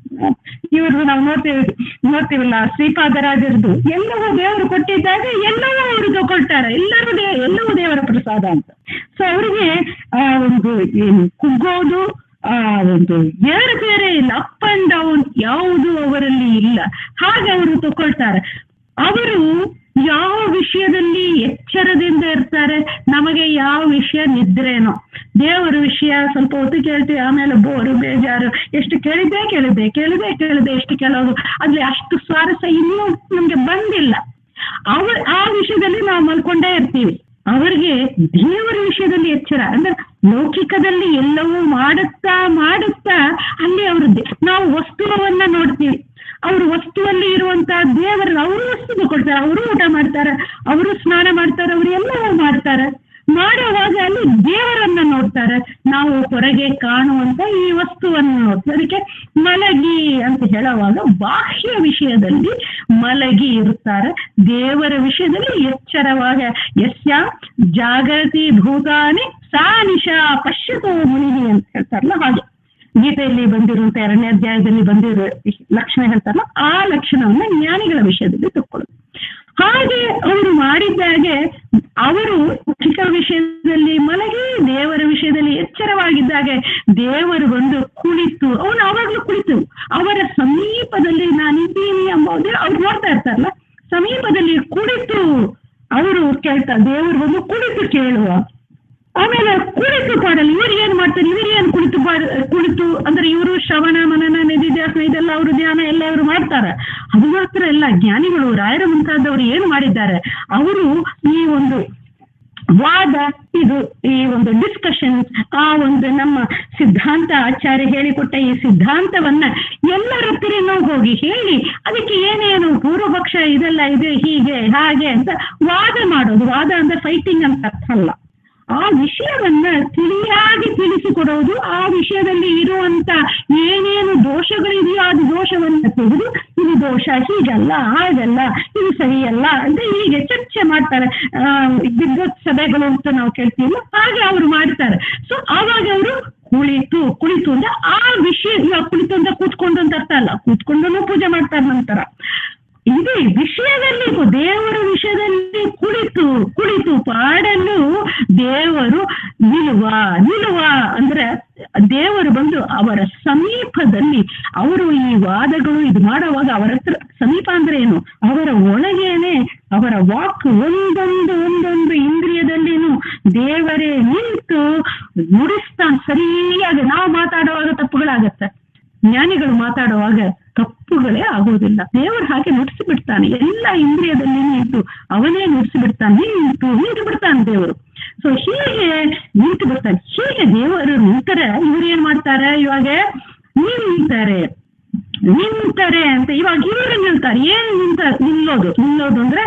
ಇವರು ನಾವು ನೋಡ್ತೀವಿ ನೋಡ್ತೀವಲ್ಲ ಶ್ರೀಪಾದರಾಜರದು ಎಲ್ಲವೂ ದೇವರು ಕೊಟ್ಟಿದ್ದಾಗ ಎಲ್ಲವೂ ಅವರು ತಗೊಳ್ತಾರೆ ಎಲ್ಲರೂ ದೇ ಎಲ್ಲವೂ ದೇವರ ಪ್ರಸಾದ ಅಂತ ಸೊ ಅವರಿಗೆ ಆ ಒಂದು ಏನು ಕುಗ್ಗೋದು ಆ ಒಂದು ಬೇರೆ ಬೇರೆ ಇಲ್ಲ ಅಪ್ ಅಂಡ್ ಡೌನ್ ಯಾವುದು ಅವರಲ್ಲಿ ಇಲ್ಲ ಹಾಗೆ ಅವರು ತಗೊಳ್ತಾರೆ ಅವರು ಯಾವ ವಿಷಯದಲ್ಲಿ ಎಚ್ಚರದಿಂದ ಇರ್ತಾರೆ ನಮಗೆ ಯಾವ ವಿಷಯ ನಿದ್ರೇನೋ ದೇವರ ವಿಷಯ ಸ್ವಲ್ಪ ಹೊತ್ತು ಕೇಳ್ತೀವಿ ಆಮೇಲೆ ಬೋರು ಬೇಜಾರು ಎಷ್ಟು ಕೇಳಿದ್ದೆ ಕೇಳಿದ್ದೆ ಕೇಳಿದೆ ಕೇಳಿದೆ ಎಷ್ಟು ಕೇಳೋದು ಅಲ್ಲಿ ಅಷ್ಟು ಸ್ವಾರಸ್ಯ ಇನ್ನೂ ನಮ್ಗೆ ಬಂದಿಲ್ಲ ಅವ ಆ ವಿಷಯದಲ್ಲಿ ನಾವು ಮಲ್ಕೊಂಡೇ ಇರ್ತೀವಿ ಅವರಿಗೆ ದೇವರ ವಿಷಯದಲ್ಲಿ ಎಚ್ಚರ ಅಂದ್ರೆ ಲೌಕಿಕದಲ್ಲಿ ಎಲ್ಲವೂ ಮಾಡುತ್ತಾ ಮಾಡುತ್ತಾ ಅಲ್ಲಿ ಅವರು ನಾವು ವಸ್ತುವನ್ನ ನೋಡ್ತೀವಿ ಅವರು ವಸ್ತುವಲ್ಲಿ ಇರುವಂತಹ ದೇವರ ಅವರು ವಸ್ತು ತಗೊಳ್ತಾರೆ ಅವರು ಊಟ ಮಾಡ್ತಾರೆ ಅವರು ಸ್ನಾನ ಮಾಡ್ತಾರೆ ಅವರು ಎಲ್ಲವೂ ಮಾಡ್ತಾರೆ ಮಾಡುವಾಗ ಅಲ್ಲಿ ದೇವರನ್ನ ನೋಡ್ತಾರೆ ನಾವು ಹೊರಗೆ ಕಾಣುವಂತ ಈ ವಸ್ತುವನ್ನು ನೋಡ್ತೀವಿ ಅದಕ್ಕೆ ಮಲಗಿ ಅಂತ ಹೇಳುವಾಗ ಬಾಹ್ಯ ವಿಷಯದಲ್ಲಿ ಮಲಗಿ ಇರುತ್ತಾರೆ ದೇವರ ವಿಷಯದಲ್ಲಿ ಎಚ್ಚರವಾಗ ಯಸ್ಯ ಜಾಗೃತಿ ಭೂತಾನಿ ಸಾ ನಿಶಾ ಪಶ್ಯತೋ ಮುನಿ ಅಂತ ಹೇಳ್ತಾರಲ್ಲ ಹಾಗೆ ಗೀತೆಯಲ್ಲಿ ಬಂದಿರುವಂತ ಎರಡನೇ ಅಧ್ಯಾಯದಲ್ಲಿ ಬಂದಿರೋ ಲಕ್ಷಣ ಹೇಳ್ತಾರಲ್ಲ ಆ ಲಕ್ಷಣವನ್ನ ಜ್ಞಾನಿಗಳ ವಿಷಯದಲ್ಲಿ ತಕ್ಕೊಳ್ಳೋದು ಹಾಗೆ ಅವರು ಮಾಡಿದ್ದಾಗೆ ಅವರು ಚಿಕ್ಕ ವಿಷಯದಲ್ಲಿ ಮಲಗಿ ದೇವರ ವಿಷಯದಲ್ಲಿ ಎಚ್ಚರವಾಗಿದ್ದಾಗೆ ದೇವರು ಬಂದು ಕುಳಿತು ಅವನು ಅವಾಗ್ಲೂ ಕುಳಿತು ಅವರ ಸಮೀಪದಲ್ಲಿ ನಾನಿದ್ದೀನಿ ಎಂಬುದೇ ಅವ್ರು ನೋಡ್ತಾ ಇರ್ತಾರಲ್ಲ ಸಮೀಪದಲ್ಲಿ ಕುಳಿತು ಅವರು ಕೇಳ್ತಾ ದೇವರು ಬಂದು ಕುಳಿತು ಕೇಳುವ ಆಮೇಲೆ ಕುಳಿತು ಪಾಡಲ್ಲ ಇವ್ರು ಏನ್ ಮಾಡ್ತಾರೆ ಇವ್ರು ಏನ್ ಕುಳಿತು ಪಾಡ ಕುಳಿತು ಅಂದ್ರೆ ಇವರು ಶ್ರವಣ ಮನನ ನಿಧಿಧ್ಯಾಸನ ಇದೆಲ್ಲ ಅವರು ಧ್ಯಾನ ಎಲ್ಲ ಇವರು ಮಾಡ್ತಾರೆ ಅದು ಮಾತ್ರ ಎಲ್ಲ ಜ್ಞಾನಿಗಳು ರಾಯರ ಮುಂತಾದವರು ಏನು ಮಾಡಿದ್ದಾರೆ ಅವರು ಈ ಒಂದು ವಾದ ಇದು ಈ ಒಂದು ಡಿಸ್ಕಷನ್ ಆ ಒಂದು ನಮ್ಮ ಸಿದ್ಧಾಂತ ಆಚಾರ್ಯ ಹೇಳಿಕೊಟ್ಟ ಈ ಸಿದ್ಧಾಂತವನ್ನ ಎಲ್ಲರ ಹತ್ತಿರನೂ ಹೋಗಿ ಹೇಳಿ ಅದಕ್ಕೆ ಏನೇನು ಪೂರ್ವಪಕ್ಷ ಇದೆಲ್ಲ ಇದೆ ಹೀಗೆ ಹಾಗೆ ಅಂತ ವಾದ ಮಾಡೋದು ವಾದ ಅಂದ್ರೆ ಫೈಟಿಂಗ್ ಅಂತ ಅರ್ಥ ಅಲ್ಲ ಆ ವಿಷಯವನ್ನ ತಿಳಿಯಾಗಿ ತಿಳಿಸಿಕೊಡೋದು ಆ ವಿಷಯದಲ್ಲಿ ಇರುವಂತ ಏನೇನು ದೋಷಗಳಿದೆಯೋ ಆ ದೋಷವನ್ನ ತೆಗೆದು ಇದು ದೋಷ ಹೀಗಲ್ಲ ಹಾಗಲ್ಲ ಇದು ಸರಿಯಲ್ಲ ಅಂತ ಹೀಗೆ ಚರ್ಚೆ ಮಾಡ್ತಾರೆ ಆ, ವಿದ್ವತ್ ಸಭೆಗಳು ಅಂತ ನಾವು ಕೇಳ್ತೀವಿ ಹಾಗೆ ಅವರು ಮಾಡ್ತಾರೆ ಸೊ ಆವಾಗ ಅವರು ಕುಳಿತು ಕುಳಿತು ಅಂದ್ರೆ ಆ ವಿಷಯ ಇವಾಗ ಕುಳಿತು ಅಂತ ಕೂತ್ಕೊಂಡು ಅಂತ ಅರ್ಥ ಅಲ್ಲ ಕೂತ್ಕೊಂಡು ಪೂಜೆ ಮಾಡ್ತಾರೆ ನಂತರ ಇದೇ ವಿಷಯದಲ್ಲಿ ದೇವರ ವಿಷಯದಲ್ಲಿ ಕುಳಿತು ಕುಳಿತು ಪಾಡಲು ದೇವರು ನಿಲುವ ನಿಲುವ ಅಂದ್ರೆ ದೇವರು ಬಂದು ಅವರ ಸಮೀಪದಲ್ಲಿ ಅವರು ಈ ವಾದಗಳು ಇದು ಮಾಡುವಾಗ ಅವರ ಹತ್ರ ಸಮೀಪ ಅಂದ್ರೆ ಏನು ಅವರ ಒಳಗೇನೆ ಅವರ ವಾಕ್ ಒಂದೊಂದು ಒಂದೊಂದು ಇಂದ್ರಿಯದಲ್ಲಿನೂ ದೇವರೇ ನಿಂತು ನುಡಿಸ್ತಾನೆ ಸರಿಯಾಗಿ ನಾವು ಮಾತಾಡುವಾಗ ತಪ್ಪುಗಳಾಗತ್ತೆ ಜ್ಞಾನಿಗಳು ಮಾತಾಡುವಾಗ ತಪ್ಪುಗಳೇ ಆಗೋದಿಲ್ಲ ದೇವರು ಹಾಗೆ ನುಡಿಸಿ ಬಿಡ್ತಾನೆ ಎಲ್ಲ ಇಂದ್ರಿಯದಲ್ಲಿ ನಿಂತು ಅವನೇ ನುಡಿಸಿ ಬಿಡ್ತಾನೆ ನಿಂತು ನಿಂತು ಬಿಡ್ತಾನೆ ದೇವರು ಸೊ ಹೀಗೆ ನಿಂತು ಬಿಡ್ತಾನೆ ಹೀಗೆ ದೇವರು ನಿಂತರ ಇವ್ರು ಏನ್ ಮಾಡ್ತಾರೆ ಇವಾಗ ನಿಂತಾರೆ ನಿಂತಾರೆ ಅಂತ ಇವಾಗ ಇವರು ನಿಲ್ತಾರೆ ಏನ್ ನಿಂತ ನಿಲ್ಲೋದು ನಿಲ್ಲೋದು ಅಂದ್ರೆ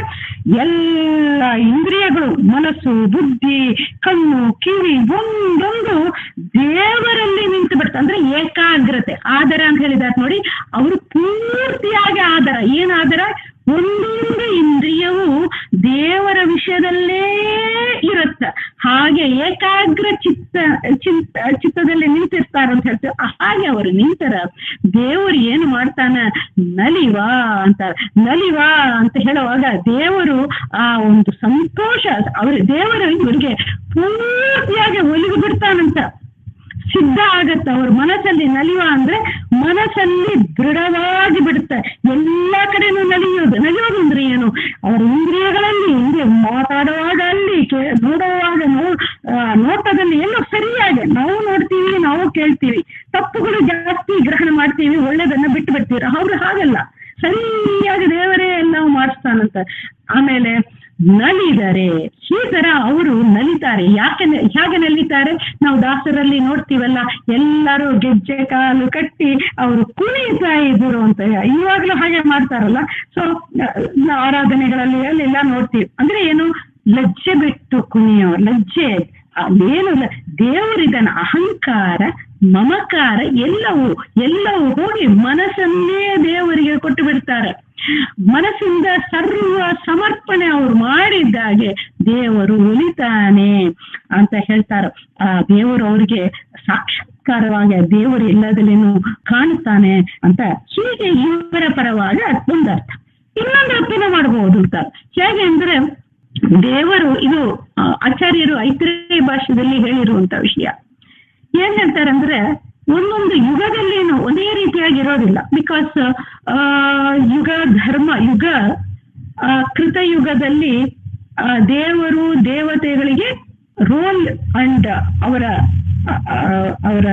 ಎಲ್ಲ ಇಂದ್ರಿಯಗಳು ಮನಸ್ಸು ಬುದ್ಧಿ ಕಣ್ಣು ಕಿವಿ ಒಂದೊಂದು ದೇವರಲ್ಲಿ ನಿಂತು ಬಿಡ್ತಾರೆ ಅಂದ್ರೆ ಏಕಾಗ್ರತೆ ಆದರ ಅಂತ ಹೇಳಿದಾರೆ ನೋಡಿ ಅವರು ಪೂರ್ತಿಯಾಗಿ ಆದರ ಏನ್ ಆದರ ಒಂದೊಂದು ಇಂದ್ರಿಯವು ದೇವರ ವಿಷಯದಲ್ಲೇ ಇರುತ್ತೆ ಹಾಗೆ ಏಕಾಗ್ರ ಚಿತ್ತ ಚಿತ್ತ ಚಿತ್ತದಲ್ಲಿ ನಿಂತಿರ್ತಾರ ಅಂತ ಹೇಳ್ತೀವಿ ಹಾಗೆ ಅವರು ನಿಂತರ ದೇವರು ಏನು ಮಾಡ್ತಾನ ನಲಿವಾ ಅಂತ ನಲಿವಾ ಅಂತ ಹೇಳುವಾಗ ದೇವರು ಆ ಒಂದು ಸಂತೋಷ ಅವ್ರ ದೇವರು ಇವರಿಗೆ ಪೂರ್ತಿಯಾಗಿ ಒಲಿದು ಬಿಡ್ತಾನಂತ ಸಿದ್ಧ ಆಗತ್ತೆ ಅವ್ರ ಮನಸ್ಸಲ್ಲಿ ನಲಿವ ಅಂದ್ರೆ ಮನಸ್ಸಲ್ಲಿ ದೃಢವಾಗಿ ಬಿಡುತ್ತೆ ಎಲ್ಲಾ ಕಡೆನೂ ನಲಿಯೋದು ನಲಿಯೋದು ಅಂದ್ರೆ ಏನು ಅವರ ಇಂದ್ರಿಯಗಳಲ್ಲಿ ಇಂದ್ರಿಯ ಮಾತಾಡುವಾಗ ಅಲ್ಲಿ ಕೇ- ನೋಡುವಾಗ ನೋ ಆ, ನೋಟದಲ್ಲಿ ಎಲ್ಲೋ ಸರಿಯಾಗಿ ನಾವು ನೋಡ್ತೀವಿ ನಾವು ಕೇಳ್ತೀವಿ ತಪ್ಪುಗಳು ಜಾಸ್ತಿ ಗ್ರಹಣ ಮಾಡ್ತೀವಿ ಒಳ್ಳೇದನ್ನ ಬಿಟ್ಟು ಬಿಡ್ತೀವಿ ಅವ್ರು ಹಾಗಲ್ಲ ಸರಿಯಾಗಿ ದೇವರೇ ಎಲ್ಲ ಮಾಡಿಸ್ತಾನಂತ ಆಮೇಲೆ ನಲಿದರೆ ಈ ತರ ಅವರು ನಲಿತಾರೆ ಯಾಕೆ ನ- ಹೇಗೆ ನಲಿತಾರೆ ನಾವು ದಾಸರಲ್ಲಿ ನೋಡ್ತೀವಲ್ಲ ಎಲ್ಲರೂ ಗೆಜ್ಜೆ ಕಾಲು ಕಟ್ಟಿ ಅವರು ಕುಣಿತಾ ಇದ್ರು ಅಂತ ಇವಾಗಲೂ ಹಾಗೆ ಮಾಡ್ತಾರಲ್ಲ ಸೊ ಆರಾಧನೆಗಳಲ್ಲಿ ಅಲ್ಲೆಲ್ಲ ನೋಡ್ತೀವಿ ಅಂದ್ರೆ ಏನು ಲಜ್ಜೆ ಬಿಟ್ಟು ಕುಣಿಯೋ ಲಜ್ಜೆ ಅದೇನು ಇಲ್ಲ ದೇವರಿದನ ಅಹಂಕಾರ ಮಮಕಾರ ಎಲ್ಲವೂ ಎಲ್ಲವೂ ಹೋಗಿ ಮನಸ್ಸನ್ನೇ ದೇವರಿಗೆ ಕೊಟ್ಟು ಬಿಡ್ತಾರೆ ಮನಸ್ಸಿಂದ ಸರ್ವ ಸಮರ್ಪಣೆ ಅವರು ಮಾಡಿದ್ದಾಗೆ ದೇವರು ಉಳಿತಾನೆ ಅಂತ ಹೇಳ್ತಾರೆ ಆ ದೇವರು ಅವ್ರಿಗೆ ಸಾಕ್ಷಾತ್ಕಾರವಾಗಿ ದೇವರು ಎಲ್ಲದಲ್ಲೇನು ಕಾಣುತ್ತಾನೆ ಅಂತ ಹೀಗೆ ಇವರ ಪರವಾಗಿ ಒಂದರ್ಥ ಇನ್ನೊಂದು ಅರ್ಥನ ಮಾಡಬಹುದು ಅಂತ ಹೇಗೆ ಅಂದ್ರೆ ದೇವರು ಇದು ಆ, ಆಚಾರ್ಯರು ಐತಿರೇಯ ಭಾಷೆಯಲ್ಲಿ ಹೇಳಿರುವಂತ ವಿಷಯ ಏನ್ ಹೇಳ್ತಾರಂದ್ರೆ ಒಂದೊಂದು ಯುಗದಲ್ಲೇನು ಒಂದೇ ರೀತಿಯಾಗಿ ಇರೋದಿಲ್ಲ ಬಿಕಾಸ್ ಯುಗ ಧರ್ಮ ಯುಗ ಆ, ಕೃತಯುಗದಲ್ಲಿ ಆ, ದೇವರು ದೇವತೆಗಳಿಗೆ ರೋಲ್ ಅಂಡ್ ಅವರ ಆ, ಆ, ಅವರ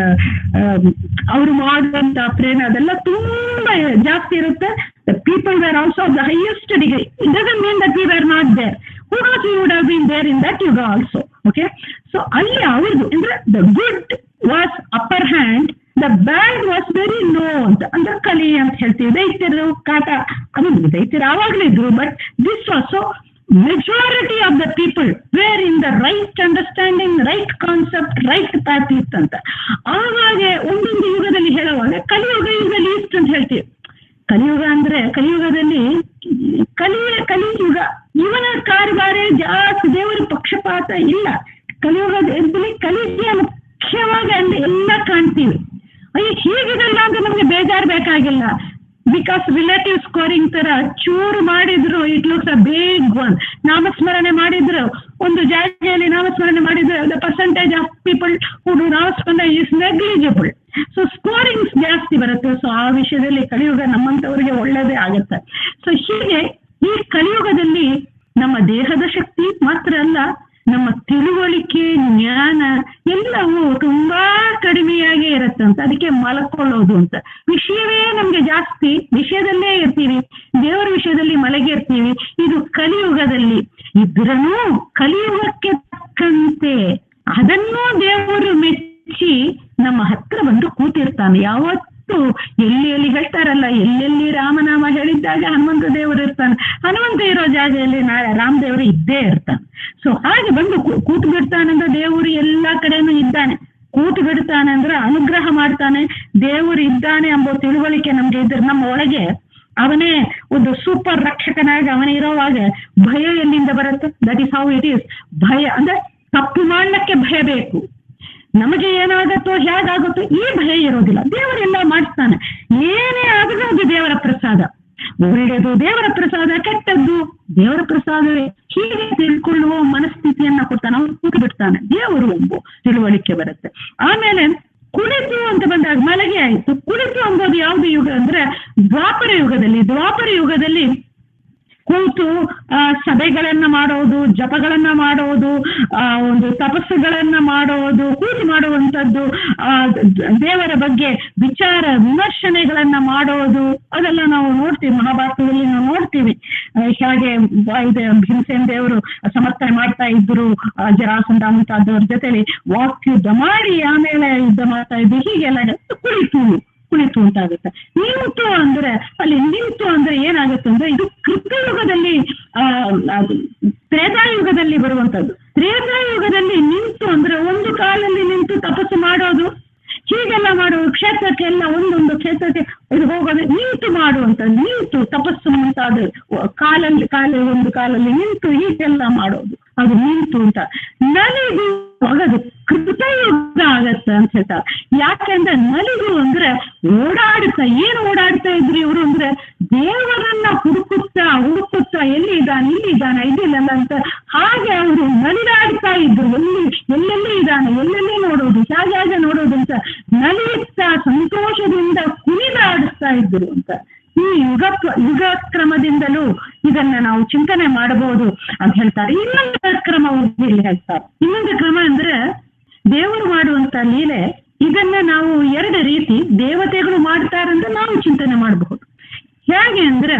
ಅವರು ಮಾಡುವಂತ ಪ್ರೇರಣೆ ಅದೆಲ್ಲ ತುಂಬಾ ಜಾಸ್ತಿ ಇರುತ್ತೆ people were also the highest degree it doesn't mean that we were not there who not you would have been there in that ಯುಗ ಆಲ್ಸೋ ಓಕೆ ಸೊ ಅಲ್ಲಿ ಅವ್ರದ್ದು ಅಂದ್ರೆ the good was upper hand the bad was very low ಅಂತ ಅಂದ್ರೆ ಕಲಿ ಅಂತ ಹೇಳ್ತೀವಿ ದೈತ್ಯರು ಕಾಟ ಅದು ದೈತ್ಯರು ಆವಾಗಲೂ ಇದ್ರು but this also majority of the people were in the right understanding right concept right path ಇತ್ತಂತ ಆವಾಗ ಒಂದೊಂದು ಯುಗದಲ್ಲಿ ಹೇಳುವಾಗ ಕಲಿಯುಗ ಯುಗದಲ್ಲಿ ಇತ್ತು ಅಂತ ಹೇಳ್ತೀವಿ ಕಲಿಯುಗ ಅಂದ್ರೆ ಕಲಿಯುಗದಲ್ಲಿ ಕಲಿ ಕಲಿಯುಗ ಇವನ ಕಾರ್ಬಾರೇ ಜಾಸ್ತಿ ದೇವರ ಪಕ್ಷಪಾತ ಇಲ್ಲ ಕಲಿಯುಗದಲ್ಲಿ ಕಲಿಗೆ ಮುಖ್ಯವಾಗಿ ಅಲ್ಲಿ ಎಲ್ಲ ಕಾಣ್ತೀವಿ ಅಯ್ಯೋ ಹೀಗಿದೆಲ್ಲ ಅಂತ ನಮ್ಗೆ ಬೇಜಾರು ಬೇಕಾಗಿಲ್ಲ ಬಿಕಾಸ್ ರಿಲೇಟಿವ್ ಸ್ಕೋರಿಂಗ್ ತರ ಚೂರು ಮಾಡಿದ್ರು it looks a vague one ನಾಮಸ್ಮರಣೆ ಮಾಡಿದ್ರು ಒಂದು ಜಾಗದಲ್ಲಿ ನಾಮಸ್ಮರಣೆ ಮಾಡಿದ್ರು the percentage of people who do ನಾಮಸ್ಮರಣೆ ಇಸ್ ನೆಗ್ಲಿಜಿಬಲ್ ಸೊ ಸ್ಕೋರಿಂಗ್ಸ್ ಜಾಸ್ತಿ ಬರುತ್ತೆ ಸೊ ಆ ವಿಷಯದಲ್ಲಿ ಕಲಿಯುಗ ನಮ್ಮಂಥವ್ರಿಗೆ ಒಳ್ಳೇದೇ ಆಗುತ್ತೆ ಸೊ ಹೀಗೆ ಈ ಕಲಿಯುಗದಲ್ಲಿ ನಮ್ಮ ದೇಹದ ಶಕ್ತಿ ಮಾತ್ರ ಅಲ್ಲ ನಮ್ಮ ತಿಳುವಳಿಕೆ ಜ್ಞಾನ ಎಲ್ಲವೂ ತುಂಬಾ ಕಡಿಮೆಯಾಗಿ ಇರುತ್ತೆ ಅಂತ ಅದಕ್ಕೆ ಮಲಕೊಳ್ಳೋದು ಅಂತ ವಿಷಯವೇ ನಮ್ಗೆ ಜಾಸ್ತಿ ವಿಷಯದಲ್ಲೇ ಇರ್ತೀವಿ ದೇವರ ವಿಷಯದಲ್ಲಿ ಮಲಗಿರ್ತೀವಿ ಇದು ಕಲಿಯುಗದಲ್ಲಿ ಇದ್ರೂ ಕಲಿಯುಗಕ್ಕೆ ತಕ್ಕಂತೆ ಅದನ್ನೂ ದೇವರು ಮೆಚ್ಚಿ ನಮ್ಮ ಹತ್ರ ಬಂದು ಕೂತಿರ್ತಾನೆ ಯಾವತ್ತು ಎಲ್ಲಿ ಎಲ್ಲಿ ಹೇಳ್ತಾರಲ್ಲ ಎಲ್ಲೆಲ್ಲಿ ರಾಮನಾಮ ಹೇಳಿದ್ದಾಗ ಹನುಮಂತ ದೇವರು ಇರ್ತಾನೆ ಹನುಮಂತ ಇರೋ ಜಾಗದಲ್ಲಿ ನಾಳೆ ರಾಮದೇವರು ಇದ್ದೇ ಇರ್ತಾನೆ ಸೊ ಹಾಗೆ ಬಂದು ಕೂ- ಕೂತು ಬಿಡ್ತಾನಂದ್ರೆ ದೇವರು ಎಲ್ಲಾ ಕಡೆನೂ ಇದ್ದಾನೆ ಕೂತು ಬಿಡ್ತಾನೆ ಅಂದ್ರೆ ಅನುಗ್ರಹ ಮಾಡ್ತಾನೆ ದೇವರು ಇದ್ದಾನೆ ಎಂಬ ತಿಳುವಳಿಕೆ ನಮ್ಗೆ ಇದ್ರೆ ನಮ್ಮ ಒಳಗೆ ಅವನೇ ಒಂದು ಸೂಪರ್ ರಕ್ಷಕನಾಗಿ ಅವನೇ ಇರೋವಾಗ ಭಯ ಎಲ್ಲಿಂದ ಬರುತ್ತೆ that is how it is ಭಯ ಅಂದ್ರೆ ತಪ್ಪು ಮಾಡ್ಲಿಕ್ಕೆ ಭಯ ಬೇಕು ನಮಗೆ ಏನಾಗತ್ತೋ ಹೇಗಾಗುತ್ತೋ ಈ ಭಯ ಇರೋದಿಲ್ಲ ದೇವರೆಲ್ಲ ಮಾಡಿಸ್ತಾನೆ ಏನೇ ಆದ್ರೂ ಅದು ದೇವರ ಪ್ರಸಾದ ಒಳ್ಳೆಯದು ದೇವರ ಪ್ರಸಾದ ಕೆಟ್ಟದ್ದು ದೇವರ ಪ್ರಸಾದವೇ ಹೀಗೆ ತಿಳ್ಕೊಳ್ಳುವ ಮನಸ್ಥಿತಿಯನ್ನ ಕೊಡ್ತಾನೆ ಅವನು ಕೂತು ಬಿಡ್ತಾನೆ ದೇವರು ಎಂಬು ತಿಳುವಳಿಕೆ ಬರುತ್ತೆ ಆಮೇಲೆ ಕುಳಿತು ಅಂತ ಬಂದಾಗ ಮಲಗಿ ಆಯಿತು ಕುಳಿತು ಅಂಬೋದು ಯಾವುದು ಯುಗ ಅಂದ್ರೆ ದ್ವಾಪರ ಯುಗದಲ್ಲಿ ದ್ವಾಪರ ಯುಗದಲ್ಲಿ ಕೂತು ಆ, ಸಭೆಗಳನ್ನ ಮಾಡೋದು ಜಪಗಳನ್ನ ಮಾಡೋದು ಆ, ಒಂದು ತಪಸ್ಸುಗಳನ್ನ ಮಾಡೋದು ಕೂತು ಮಾಡುವಂಥದ್ದು ಆ, ದ- ದೇವರ ಬಗ್ಗೆ ವಿಚಾರ ವಿಮರ್ಶನೆಗಳನ್ನ ಮಾಡೋದು ಅದೆಲ್ಲ ನಾವು ನೋಡ್ತೀವಿ ಮಹಾಭಾರತದಲ್ಲಿ ನಾವು ನೋಡ್ತೀವಿ ಆ, ಹೇಗೆ ಬ- ಇದು ಭೀಮಸೇನ ದೇವರು ಸಮರ್ಥನೆ ಮಾಡ್ತಾ ಇದ್ರು ಆ, ಜರಾಸಂಧ ಮುಂತಾದವ್ರ ಜೊತೆಲಿ ವಾಕ್ಯುದ್ಧ ಮಾಡಿ ಆಮೇಲೆ ಯುದ್ಧ ಮಾಡ್ತಾ ಇದ್ರು ಹೀಗೆಲ್ಲ ಕುಳಿತು ಕುಳಿತು ಅಂತಾಗುತ್ತೆ ನಿಂತು ಅಂದ್ರೆ ಅಲ್ಲಿ ನಿಂತು ಅಂದ್ರೆ ಏನಾಗುತ್ತೆ ಅಂದ್ರೆ ಇದು ಕೃತಯುಗದಲ್ಲಿ ಆ ಅದು ತ್ರೇತಾಯುಗದಲ್ಲಿ ಬರುವಂತದ್ದು ತ್ರೇತಾಯುಗದಲ್ಲಿ ನಿಂತು ಅಂದ್ರೆ ಒಂದು ಕಾಲಲ್ಲಿ ನಿಂತು ತಪಸ್ಸು ಮಾಡೋದು ಹೀಗೆಲ್ಲ ಮಾಡುವ ಕ್ಷೇತ್ರಕ್ಕೆಲ್ಲ ಒಂದೊಂದು ಕ್ಷೇತ್ರಕ್ಕೆ ಇದು ಹೋಗೋದು ನಿಂತು ಮಾಡುವಂತ ನಿಂತು ತಪಸ್ಸು ಮುಂತಾದ ಕಾಲಲ್ಲಿ ಕಾಲ ಒಂದು ಕಾಲಲ್ಲಿ ನಿಂತು ಹೀಗೆಲ್ಲ ಮಾಡೋದು ಅದು ನಿಂತು ಅಂತ ನಲಿದು ಅದು ಕೃತಯುಗ ಆಗತ್ತೆ ಅಂತ ಹೇಳ್ತಾರೆ ಯಾಕೆಂದ್ರೆ ನಲಿದು ಅಂದ್ರೆ ಓಡಾಡ್ತಾ ಏನು ಓಡಾಡ್ತಾ ಇದ್ರು ಇವರು ಅಂದ್ರೆ ದೇವರನ್ನ ಹುಡುಕುತ್ತಾ ಹುಡುಕುತ್ತಾ ಎಲ್ಲಿ ಇದ್ದಾನೆ ಇಲ್ಲಿ ಇದ್ದಾನೆ ಇದಿಲ್ಲ ಅಂತ ಹಾಗೆ ಅವರು ನಲಿದಾಡ್ತಾ ಇದ್ರು ಎಲ್ಲಿ ಎಲ್ಲೆಲ್ಲಿ ಇದ್ದಾನೆ ಎಲ್ಲೆಲ್ಲಿ ನೋಡೋದು ಹೇಗೆ ಹೇಗೆ ನೋಡೋದು ಅಂತ ನಲಿಯುತ್ತಾ ಸಂತೋಷದಿಂದ ಕುಣಿದಾಡಿಸ್ತಾ ಇದ್ರು ಅಂತ ಈ ಯುಗ ಯುಗ ಕ್ರಮದಿಂದಲೂ ಇದನ್ನ ನಾವು ಚಿಂತನೆ ಮಾಡಬಹುದು ಅಂತ ಹೇಳ್ತಾರೆ ಇನ್ನೊಂದು ಕ್ರಮ ಇಲ್ಲಿ ಹೇಳ್ತಾರೆ ಇನ್ನೊಂದು ಕ್ರಮ ಅಂದ್ರೆ ದೇವರು ಮಾಡುವಂತ ಲೀಲೆ ಇದನ್ನ ನಾವು ಎರಡು ರೀತಿ ದೇವತೆಗಳು ಮಾಡ್ತಾರಂದ್ರೆ ನಾವು ಚಿಂತನೆ ಮಾಡಬಹುದು ಹೇಗೆ ಅಂದ್ರೆ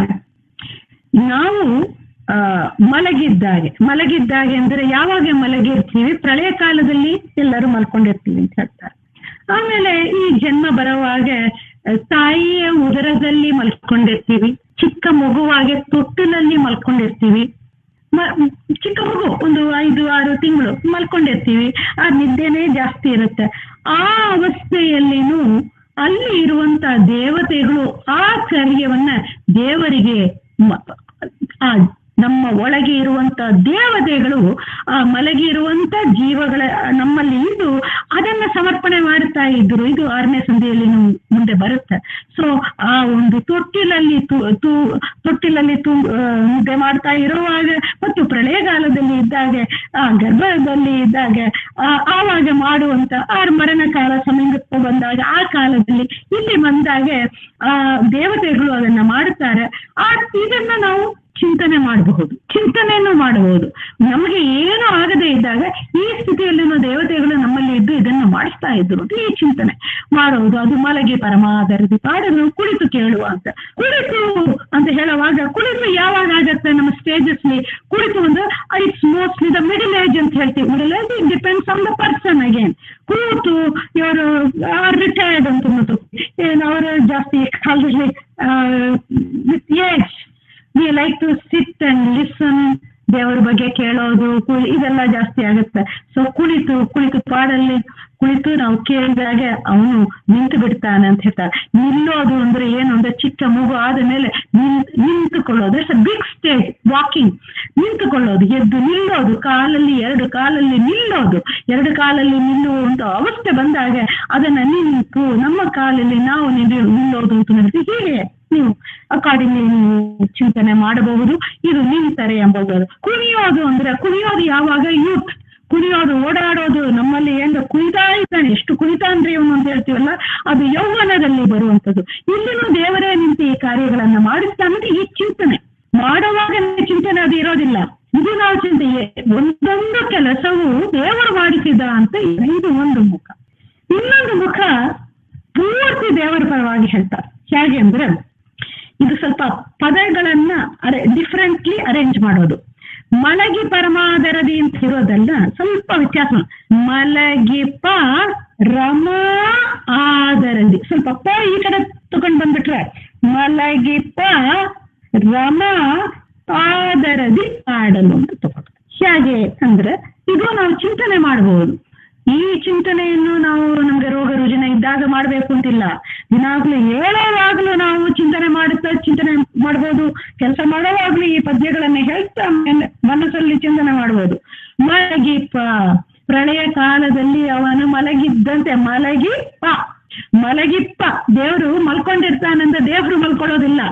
ನಾವು ಆ, ಮಲಗಿದ್ದಾಗೆ ಮಲಗಿದ್ದಾಗೆ ಅಂದ್ರೆ ಯಾವಾಗ ಮಲಗಿರ್ತೀವಿ ಪ್ರಳಯ ಕಾಲದಲ್ಲಿ ಎಲ್ಲರೂ ಮಲ್ಕೊಂಡಿರ್ತೀವಿ ಅಂತ ಹೇಳ್ತಾರೆ ಆಮೇಲೆ ಈ ಜನ್ಮ ಬರುವಾಗ ಆ, ತಾಯಿಯ ಉದರದಲ್ಲಿ ಮಲ್ಕೊಂಡಿರ್ತೀವಿ ಚಿಕ್ಕ ಮಗುವಾಗೆ ತೊಟ್ಟಿಲಲ್ಲಿ ಮಲ್ಕೊಂಡಿರ್ತೀವಿ ಮ- ಚಿಕ್ಕ ಮಗು ಒಂದು ಐದು ಆರು ತಿಂಗಳು ಮಲ್ಕೊಂಡಿರ್ತೀವಿ ಆ ನಿದ್ದೆನೇ ಜಾಸ್ತಿ ಇರುತ್ತೆ ಆ ಅವಸ್ಥೆಯಲ್ಲಿನೂ ಅಲ್ಲಿ ಇರುವಂತ ದೇವತೆಗಳು ಆ ಕಾರ್ಯವನ್ನ ದೇವರಿಗೆ ಮ- ಆ ನಮ್ಮ ಒಳಗೆ ಇರುವಂತ ದೇವತೆಗಳು ಆ ಮಲಗಿ ಇರುವಂತ ಜೀವಗಳ ನಮ್ಮಲ್ಲಿ ಇದ್ದು ಅದನ್ನ ಸಮರ್ಪಣೆ ಮಾಡ್ತಾ ಇದ್ರು ಇದು ಆರನೇ ಸಂಧಿಯಲ್ಲಿ ನಮ್- ಮುಂದೆ ಬರುತ್ತೆ ಸೊ ಆ ಒಂದು ತೊಟ್ಟಿಲಲ್ಲಿ ತು- ತು- ತೊಟ್ಟಿಲಲ್ಲಿ ತು ಆ, ನಿದ್ದೆ ಮಾಡ್ತಾ ಇರುವಾಗ ಮತ್ತು ಪ್ರಳಯಗಾಲದಲ್ಲಿ ಇದ್ದಾಗ ಆ ಗರ್ಭದಲ್ಲಿ ಇದ್ದಾಗ ಆ, ಆವಾಗ ಮಾಡುವಂತ ಆ ಮರಣ ಕಾಲ ಸಮೀಪ ಬಂದಾಗ ಆ ಕಾಲದಲ್ಲಿ ಇಲ್ಲಿ ಬಂದಾಗ ಆ ದೇವತೆಗಳು ಅದನ್ನ ಮಾಡುತ್ತಾರೆ ಆ ಇದನ್ನ ನಾವು ಚಿಂತನೆ ಮಾಡಬಹುದು ಚಿಂತನೆಯನ್ನು ಮಾಡಬಹುದು ನಮಗೆ ಏನು ಆಗದೆ ಇದ್ದಾಗ ಈ ಸ್ಥಿತಿಯಲ್ಲಿನ ದೇವತೆಗಳು ನಮ್ಮಲ್ಲಿ ಇದ್ದು ಇದನ್ನು ಮಾಡಿಸ್ತಾ ಇದ್ರು ಅಂತ ಈ ಚಿಂತನೆ ಮಾಡೋದು ಅದು ಮಲಗಿ ಪರಮಾದರದಿ ಪಾಡಲು ಕುಳಿತು ಕೇಳುವ ಅಂತ ಕುಳಿತು ಅಂತ ಹೇಳುವಾಗ ಕುಳಿತು ಯಾವಾಗ ಆಗತ್ತೆ ನಮ್ಮ ಸ್ಟೇಜಸ್ಲಿ ಕುಳಿತು ಅಂದ್ರೆ it's mostly the middle age ಅಂತ ಹೇಳ್ತೀವಿ middle age it depends on the person again ಕೂತು ಇವರು ರಿಟೈರ್ಡ್ ಅಂತ ಅನ್ನೋದು ಏನು ಅವರು ಜಾಸ್ತಿ ಕಾಲದಲ್ಲಿ with age we like to sit and listen ದೇವರ ಬಗ್ಗೆ ಕೇಳೋದು ಕು- ಇದೆಲ್ಲ ಜಾಸ್ತಿ ಆಗುತ್ತೆ ಸೊ ಕುಳಿತು ಕುಳಿತು ಪಾಡಲ್ಲಿ ಕುಳಿತು ನಾವು ಕೇಳಿದಾಗ ಅವನು ನಿಂತು ಬಿಡ್ತಾನೆ ಅಂತ ಹೇಳ್ತಾರೆ ನಿಲ್ಲೋದು ಅಂದ್ರೆ ಏನು ಅಂದ್ರೆ ಚಿಕ್ಕ ಮಗು ಆದ ಮೇಲೆ ನಿನ್- ನಿಂತುಕೊಳ್ಳೋದು ಇಟ್ಸ್ ಬಿಗ್ ಸ್ಟೇಜ್ ವಾಕಿಂಗ್ ನಿಂತುಕೊಳ್ಳೋದು ಎದ್ದು ನಿಲ್ಲೋದು ಕಾಲಲ್ಲಿ ಎರಡು ಕಾಲಲ್ಲಿ ನಿಲ್ಲೋದು ಎರಡು ಕಾಲಲ್ಲಿ ನಿಲ್ಲುವಂತ ಅವಸ್ಥೆ ಬಂದಾಗ ಅದನ್ನ ನಿಂತು ನಮ್ಮ ಕಾಲಲ್ಲಿ ನಾವು ನಿಲ್ಲಿ ನಿಲ್ಲೋದು ಅಂತ ಹೇಳ್ತೀವಿ ಹೀಗೆ ನೀವು ಅಕಾರ್ಡಿಂಗ್ಲಿ ನೀವು ಚಿಂತನೆ ಮಾಡಬಹುದು ಇದು ನಿಂತರೆ ಎಂಬುದು ಕುಣಿಯೋದು ಅಂದ್ರೆ ಕುಣಿಯೋದು ಯಾವಾಗ ಯೂತ್ ಕುಣಿಯೋದು ಓಡಾಡೋದು ನಮ್ಮಲ್ಲಿ ಏನು ಕುಣಿತಾ ಇದ್ದಾನೆ ಎಷ್ಟು ಕುಣಿತಾ ಅಂದ್ರೆ ಇವನು ಅಂತ ಹೇಳ್ತೀವಲ್ಲ ಅದು ಯೌವನದಲ್ಲಿ ಬರುವಂಥದ್ದು ಇಲ್ಲಿನೂ ದೇವರೇ ನಿಂತು ಈ ಕಾರ್ಯಗಳನ್ನ ಮಾಡಿಸ್ತಾನೆ ಈ ಚಿಂತನೆ ಮಾಡುವಾಗ ಚಿಂತನೆ ಅದು ಇರೋದಿಲ್ಲ ಇದು ನಾವು ಚಿಂತೆ ಒಂದೊಂದು ಕೆಲಸವು ದೇವರು ಮಾಡಿಸಿದ ಅಂತ ಇದು ಒಂದು ಮುಖ ಇನ್ನೊಂದು ಮುಖ ಪೂರ್ತಿ ದೇವರ ಪರವಾಗಿ ಹೇಳ್ತಾರೆ ಹೇಗೆ ಅಂದ್ರೆ ಇದು ಸ್ವಲ್ಪ ಪದಗಳನ್ನ ಅರೆ ಡಿಫ್ರೆಂಟ್ಲಿ ಅರೇಂಜ್ ಮಾಡೋದು ಮಲಗಿ ಪರಮಾದರದಿ ಅಂತ ಇರೋದಲ್ಲ ಸ್ವಲ್ಪ ವ್ಯತ್ಯಾಸ ಮಲಗಿ ಪ ರಮ ಆದರದಿ ಸ್ವಲ್ಪ ಪ ಈ ಕಡೆ ತಗೊಂಡ್ ಬಂದ್ಬಿಟ್ರೆ ಮಲಗಿ ಪ ರಮ ಆದರದಿ ಆಡಲು ಅಂತ ತಗೊಂಡು ಹೇಗೆ ಅಂದ್ರೆ ಇದು ನಾವು ಚಿಂತನೆ ಮಾಡಬಹುದು ಈ ಚಿಂತನೆಯನ್ನು ನಾವು ನಮ್ಗೆ ರೋಗ ರುಜಿನ ಇದ್ದಾಗ ಮಾಡಬೇಕು ಅಂತಿಲ್ಲ ದಿನಾಗ್ಲೂ ಹೇಳೋವಾಗ್ಲೂ ನಾವು ಚಿಂತನೆ ಮಾಡುತ್ತಾ ಚಿಂತನೆ ಮಾಡ್ಬೋದು ಕೆಲಸ ಮಾಡೋವಾಗ್ಲೂ ಈ ಪದ್ಯಗಳನ್ನ ಹೇಳ್ತಾ ಮನ- ಮನಸ್ಸಲ್ಲಿ ಚಿಂತನೆ ಮಾಡ್ಬೋದು ಮಲಗಿಪ್ಪ ಪ್ರಳಯ ಕಾಲದಲ್ಲಿ ಅವನು ಮಲಗಿದ್ದಂತೆ ಮಲಗಿಪ್ಪ ಮಲಗಿಪ್ಪ ದೇವರು ಮಲ್ಕೊಂಡಿರ್ತಾನಂತ ದೇವರು ಮಲ್ಕೊಳ್ಳೋದಿಲ್ಲ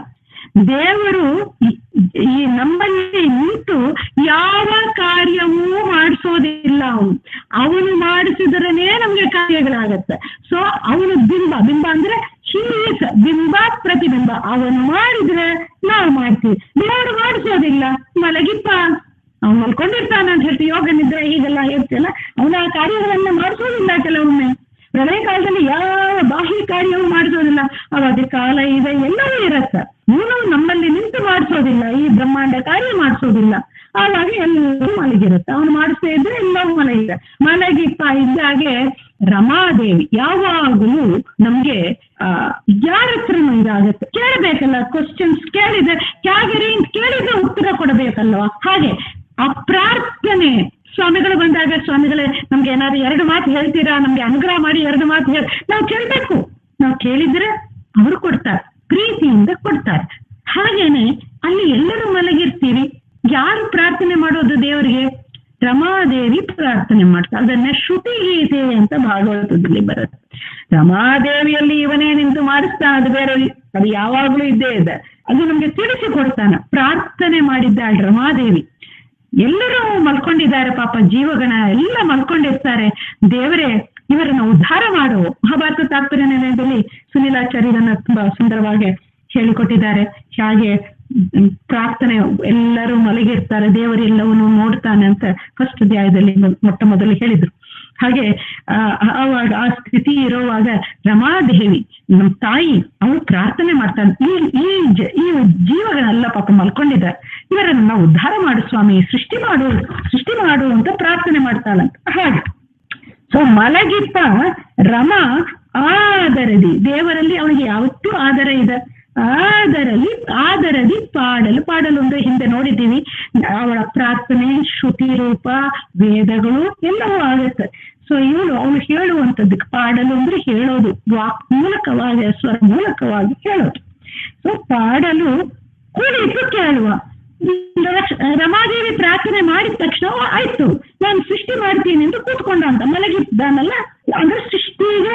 ದೇವರು ಈ- ಈ ನಮ್ಮಲ್ಲಿ ನಿಂತು ಯಾವ ಕಾರ್ಯವೂ ಮಾಡಿಸೋದಿಲ್ಲ ಅವನು ಅವನು ಮಾಡಿಸಿದ್ರನೇ ನಮ್ಗೆ ಕಾರ್ಯಗಳಾಗತ್ತೆ ಸೊ ಅವನು ಬಿಂಬ ಬಿಂಬ ಅಂದ್ರೆ ಹೀಸ್ ಬಿಂಬ ಪ್ರತಿಬಿಂಬ ಅವನು ಮಾಡಿದ್ರೆ ನಾವು ಮಾಡ್ತೀವಿ ದೇವರು ಮಾಡಿಸೋದಿಲ್ಲ ಮಲಗಿಪ್ಪ ಅವ್ನು ಮಲ್ಕೊಂಡಿರ್ತಾನ ಅಂತ ಹೇಳ್ತೀವಿ ಯೋಗ ನಿದ್ರೆ ಹೀಗೆಲ್ಲ ಹೇಳ್ತಿಯಲ್ಲ ಅವನ ಆ ಕಾರ್ಯಗಳನ್ನ ಮಾಡಿಸೋದಿಲ್ಲ ಕೆಲವೊಮ್ಮೆ ಪ್ರಳಯ ಕಾಲದಲ್ಲಿ ಯಾವ ಬಾಹ್ಯ ಕಾರ್ಯವೂ ಮಾಡಿಸೋದಿಲ್ಲ ಅವಾಗ ಕಾಲ ಇದೆ ಎಲ್ಲವೂ ಇರತ್ತೆ ಇವನು ನಮ್ಮಲ್ಲಿ ನಿಂತು ಮಾಡಿಸೋದಿಲ್ಲ ಈ ಬ್ರಹ್ಮಾಂಡ ಕಾರ್ಯ ಮಾಡಿಸೋದಿಲ್ಲ ಆವಾಗ ಎಲ್ಲವೂ ಮಲಗಿರುತ್ತೆ ಅವನು ಮಾಡಿಸ್ತಾ ಇದ್ರೆ ಎಲ್ಲವೂ ಮಲಗಿದೆ ಮಲಗಿಪ್ಪ ಇದ್ದಾಗೆ ರಮಾದೇವಿ ಯಾವಾಗಲೂ ನಮ್ಗೆ ಆ ಯಾರ ಹತ್ರನೂ ಇದಾಗತ್ತೆ ಕೇಳಬೇಕಲ್ಲ ಕ್ವಶನ್ಸ್ ಕೇಳಿದ್ರೆ ಕ್ಯಾಗರಿ ಅಂತ ಕೇಳಿದ್ರೆ ಉತ್ತರ ಕೊಡಬೇಕಲ್ವಾ ಹಾಗೆ ಆ ಪ್ರಾರ್ಥನೆ ಸ್ವಾಮಿಗಳು ಬಂದಾಗ ಸ್ವಾಮಿಗಳೇ ನಮ್ಗೆ ಏನಾದ್ರು ಎರಡು ಮಾತು ಹೇಳ್ತೀರಾ ನಮ್ಗೆ ಅನುಗ್ರಹ ಮಾಡಿ ಎರಡು ಮಾತು ಹೇಳಿ ನಾವು ಕೇಳಬೇಕು ನಾವು ಕೇಳಿದ್ರೆ ಅವರು ಕೊಡ್ತಾರೆ ಪ್ರೀತಿಯಿಂದ ಕೊಡ್ತಾರೆ ಹಾಗೇನೆ ಅಲ್ಲಿ ಎಲ್ಲರೂ ಮಲಗಿರ್ತೀವಿ ಯಾರು ಪ್ರಾರ್ಥನೆ ಮಾಡೋದು ದೇವರಿಗೆ ರಮಾದೇವಿ ಪ್ರಾರ್ಥನೆ ಮಾಡ್ತಾರೆ ಅದನ್ನ ಶ್ರುತಿ ಗೀತೆ ಅಂತ ಭಾಗವತದಲ್ಲಿ ಬರುತ್ತೆ ರಮಾದೇವಿಯಲ್ಲಿ ಇವನೇ ನಿಂತು ಮಾಡಿಸ್ತಾನೆ ಅದು ಬೇರೆ ಅದು ಯಾವಾಗ್ಲೂ ಇದ್ದೇ ಇದೆ ಅದು ನಮ್ಗೆ ತಿಳಿಸಿ ಕೊಡ್ತಾನೆ ಪ್ರಾರ್ಥನೆ ಮಾಡಿದ್ದಾಳೆ ರಮಾದೇವಿ ಎಲ್ಲರೂ ಮಲ್ಕೊಂಡಿದ್ದಾರೆ ಪಾಪ ಜೀವಗಣ ಎಲ್ಲ ಮಲ್ಕೊಂಡಿರ್ತಾರೆ ದೇವರೇ ಇವರನ್ನ ಉದ್ಧಾರ ಮಾಡು ಮಹಾಭಾರತ ತಾತ್ಪರ್ಯ ನಿರ್ಣಯದಲ್ಲಿ ಸುನೀಲಾಚಾರ್ಯ ಇದನ್ನ ತುಂಬಾ ಸುಂದರವಾಗಿ ಹೇಳಿಕೊಟ್ಟಿದ್ದಾರೆ ಹಾಗೆ ಮ್, ಪ್ರಾರ್ಥನೆ ಎಲ್ಲರೂ ಮಲಗಿರ್ತಾರೆ ದೇವರೆಲ್ಲವನ್ನು ನೋಡ್ತಾನೆ ಅಂತ ಫಸ್ಟ್ ಅಧ್ಯಾಯದಲ್ಲಿ ಮೊ- ಮೊಟ್ಟ ಮೊದಲು ಹೇಳಿದ್ರು ಹಾಗೆ ಆ, ಆವಾಗ ಆ ಸ್ಥಿತಿ ಇರುವಾಗ ರಮಾದೇವಿ ನಮ್ಮ ತಾಯಿ ಅವಳು ಪ್ರಾರ್ಥನೆ ಮಾಡ್ತಾಳೆ ಈ ಈ ಜ- ಈ ಜೀವಗಳೆಲ್ಲ ಪಾಪ ಮಲ್ಕೊಂಡಿದ್ದಾರೆ ಇವರನ್ನ ಉದ್ಧಾರ ಮಾಡು ಸ್ವಾಮಿ ಸೃಷ್ಟಿ ಮಾಡು ಸೃಷ್ಟಿ ಮಾಡು ಅಂತ ಪ್ರಾರ್ಥನೆ ಮಾಡ್ತಾಳಂತ ಹಾಗೆ ಸೊ ಮಲಗಿಪ್ಪ ರಮ ಆದರದಿ ದೇವರಲ್ಲಿ ಅವನಿಗೆ ಯಾವತ್ತೂ ಆದರ ಇದೆ ಆದರಲ್ಲಿ ಆದರದಿ ಪಾಡಲು ಪಾಡಲು ಅಂದ್ರೆ ಹಿಂದೆ ನೋಡಿದ್ದೀವಿ ಅವಳ ಪ್ರಾರ್ಥನೆ ಶ್ರುತಿ ರೂಪ ವೇದಗಳು ಎಲ್ಲವೂ ಆಗುತ್ತೆ ಸೊ ಇವಳು ಅವಳು ಹೇಳುವಂಥದ್ದು ಪಾಡಲು ಅಂದ್ರೆ ಹೇಳೋದು ವಾಕ್ ಮೂಲಕವಾಗಿ ಸ್ವರ ಮೂಲಕವಾಗಿ ಹೇಳೋದು ಸೊ ಪಾಡಲು ಕುಳಿತು ಕೇಳುವ ರಕ್ಷ- ರಮಾದೇವಿ ಪ್ರಾರ್ಥನೆ ಮಾಡಿದ ತಕ್ಷಣ "ಓ, ಆಯ್ತು ನಾನು ಸೃಷ್ಟಿ ಮಾಡ್ತೀನಿ ಅಂತ ಕೂತ್ಕೊಂಡ ಅಂತ ಮಲಗಿದ್ದಾನಲ್ಲ ಅಂದ್ರೆ ಸೃಷ್ಟಿಗೆ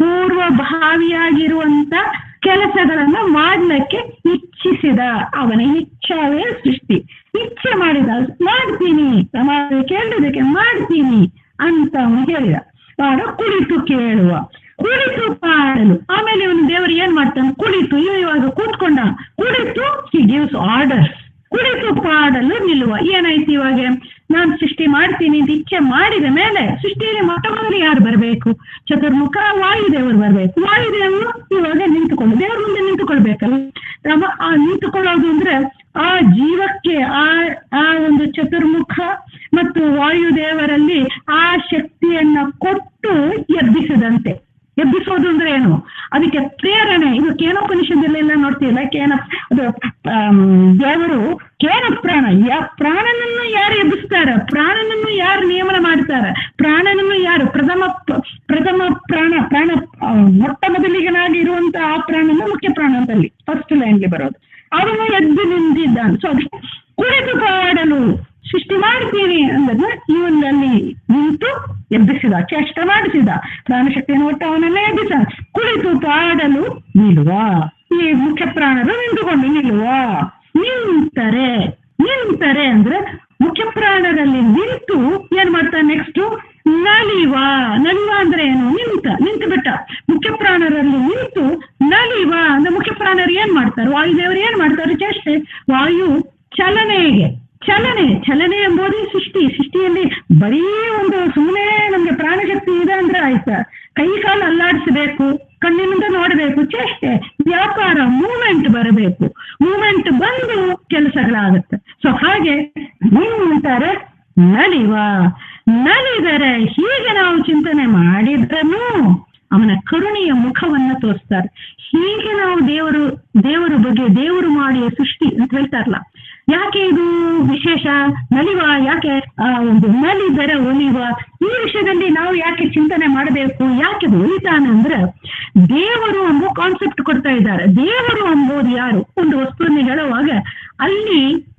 ಪೂರ್ವಭಾವಿಯಾಗಿರುವಂತ ಕೆಲಸಗಳನ್ನ ಮಾಡ್ಲಿಕ್ಕೆ ಇಚ್ಛಿಸಿದ ಅವನ ಇಚ್ಛಾವೇ ಸೃಷ್ಟಿ ಇಚ್ಛೆ ಮಾಡಿದ ಮಾಡ್ತೀನಿ ರಮಾದೇವಿ ಕೇಳಿದಕ್ಕೆ ಮಾಡ್ತೀನಿ ಅಂತ ಅವನು ಹೇಳಿದ ಪಾಡ ಕುಳಿತು ಕೇಳುವ ಕುಳಿತು ಪಾಡಲು ಆಮೇಲೆ ಇವನು ದೇವರು ಏನ್ ಮಾಡ್ತಾನೆ ಕುಳಿತು ಇವ ಇವಾಗ ಕೂತ್ಕೊಂಡ ಕುಳಿತು ಹಿ ಗಿವ್ಸ್ ಆರ್ಡರ್ಸ್ ಕುಳಿತು ಪಾಡಲು ನಿಲ್ಲುವ ಏನಾಯ್ತು ಇವಾಗ ನಾನು ಸೃಷ್ಟಿ ಮಾಡ್ತೀನಿ ಅಂತ ಇಚ್ಛೆ ಮಾಡಿದ ಮೇಲೆ ಸೃಷ್ಟಿಯಲ್ಲಿ ಮೊಟ್ಟ ಮೊದಲು ಯಾರು ಬರಬೇಕು ಚತುರ್ಮುಖ ವಾಯುದೇವರು ಬರಬೇಕು ವಾಯುದೇವರು ಇವಾಗ ನಿಂತುಕೊಂಡು ದೇವ್ರ ಮುಂದೆ ನಿಂತುಕೊಳ್ಬೇಕಲ್ಲ ರಮ ಆ ನಿಂತುಕೊಳ್ಳೋದು ಅಂದ್ರೆ ಆ ಜೀವಕ್ಕೆ ಆ ಆ ಒಂದು ಚತುರ್ಮುಖ ಮತ್ತು ವಾಯುದೇವರಲ್ಲಿ ಆ ಶಕ್ತಿಯನ್ನ ಕೊಟ್ಟು ಎಬ್ಬಿಸದಂತೆ ಎಬ್ಬಿಸೋದು ಅಂದ್ರೆ ಏನು ಅದಕ್ಕೆ ಪ್ರೇರಣೆ ಇದು ಕೇನೋಪನಿಷದಲ್ಲೆಲ್ಲ ನೋಡ್ತೀವಲ್ಲ ಕೇನ ಅದು ಆಮ್, ದೇವರು ಕೇನ ಪ್ರಾಣ ಯಾ ಪ್ರಾಣನನ್ನು ಯಾರು ಎಬ್ಬಿಸ್ತಾರ ಪ್ರಾಣನನ್ನು ಯಾರು ನಿಯಮನ ಮಾಡ್ತಾರ ಪ್ರಾಣನನ್ನು ಯಾರು ಪ್ರಥಮ ಪ- ಪ್ರಥಮ ಪ್ರಾಣ ಪ್ರಾಣ ಆ, ಮೊಟ್ಟ ಮೊದಲಿಗನಾಗಿ ಇರುವಂತ ಆ ಪ್ರಾಣನ ಮುಖ್ಯ ಪ್ರಾಣ ಅಂತಲ್ಲಿ ಫಸ್ಟ್ ಲೈನ್ಗೆ ಬರೋದು ಅವನು ಎದ್ದು ನಿಂತಿದ್ದಾನೆ ಸೊ ಅದಕ್ಕೆ ಕುಳಿತು ಪಾಡಲು ಸೃಷ್ಟಿ ಮಾಡ್ತೀನಿ ಅಂದ್ರೆ ಇವನಲ್ಲಿ ನಿಂತು ಎಬ್ಬಿಸಿದ ಚೇಷ್ಟ ಮಾಡಿಸಿದ ಪ್ರಾಣಶಕ್ತಿಯನ್ನು ಒಟ್ಟು ಅವನನ್ನೇ ಎಬ್ಬಿಸ ಕುಳಿತು ಪಾಡಲು ನಿಲ್ಲುವ ಈ ಮುಖ್ಯ ಪ್ರಾಣರು ನಿಂತುಕೊಂಡು ನಿಲ್ಲುವ ನಿಂತರೆ ನಿಂತರೆ ಅಂದ್ರೆ ಮುಖ್ಯ ಪ್ರಾಣರಲ್ಲಿ ನಿಂತು ಏನ್ ಮಾಡ್ತಾನೆ ನೆಕ್ಸ್ಟ್ ನಲಿವ ನಲಿವ ಅಂದ್ರೆ ಏನು ನಿಂತ ನಿಂತು ಬಿಟ್ಟ ಮುಖ್ಯ ಪ್ರಾಣರಲ್ಲಿ ನಿಂತು ನಲಿವ ಅಂದ್ರೆ ಮುಖ್ಯ ಪ್ರಾಣರು ಏನ್ ಮಾಡ್ತಾರೆ ವಾಯುದೇವರು ಏನ್ ಮಾಡ್ತಾರೆ ಚೇಷ್ಟೆ ವಾಯು ಚಲನೆಗೆ ಚಲನೆ ಚಲನೆ ಎಂಬುದೇ ಸೃಷ್ಟಿ ಸೃಷ್ಟಿಯಲ್ಲಿ ಬರೀ ಒಂದು ಸುಮ್ಮನೆ ನಮ್ಗೆ ಪ್ರಾಣಶಕ್ತಿ ಇದೆ ಅಂದ್ರೆ ಆಯ್ತಾ ಕೈ ಕಾಲು ಅಲ್ಲಾಡಿಸಬೇಕು ಕಣ್ಣಿನಿಂದ ನೋಡಬೇಕು ಚೇಷ್ಟೆ ವ್ಯಾಪಾರ ಮೂಮೆಂಟ್ ಬರಬೇಕು ಮೂಮೆಂಟ್ ಬಂದು ಕೆಲಸಗಳಾಗುತ್ತೆ ಸೊ ಹಾಗೆ ಅಂತಾರೆ ನಲಿವ ನಲಿದರೆ ಹೀಗೆ ನಾವು ಚಿಂತನೆ ಮಾಡಿದ್ರೂ ಅವನ ಕರುಣೆಯ ಮುಖವನ್ನ ತೋರಿಸ್ತಾರೆ ಹೀಗೆ ನಾವು ದೇವರು ದೇವರ ಬಗ್ಗೆ ದೇವರು ಮಾಡಿಯ ಸೃಷ್ಟಿ ಅಂತ ಹೇಳ್ತಾರಲ್ಲ ಯಾಕೆ ಇದು ವಿಶೇಷ ನಲಿವ ಯಾಕೆ ಆ ಒಂದು ನಲಿದರೆ ಒಲಿವ ಈ ವಿಷಯದಲ್ಲಿ ನಾವು ಯಾಕೆ ಚಿಂತನೆ ಮಾಡಬೇಕು ಯಾಕೆ ಅದು ಒಲಿತಾನೆ ಅಂದ್ರೆ ದೇವರು ಎಂಬ ಕಾನ್ಸೆಪ್ಟ್ ಕೊಡ್ತಾ ಇದ್ದಾರೆ ದೇವರು ಎಂಬುದು ಯಾರು ಒಂದು ವಸ್ತುವನ್ನು ಹೇಳುವಾಗ ಅಲ್ಲಿ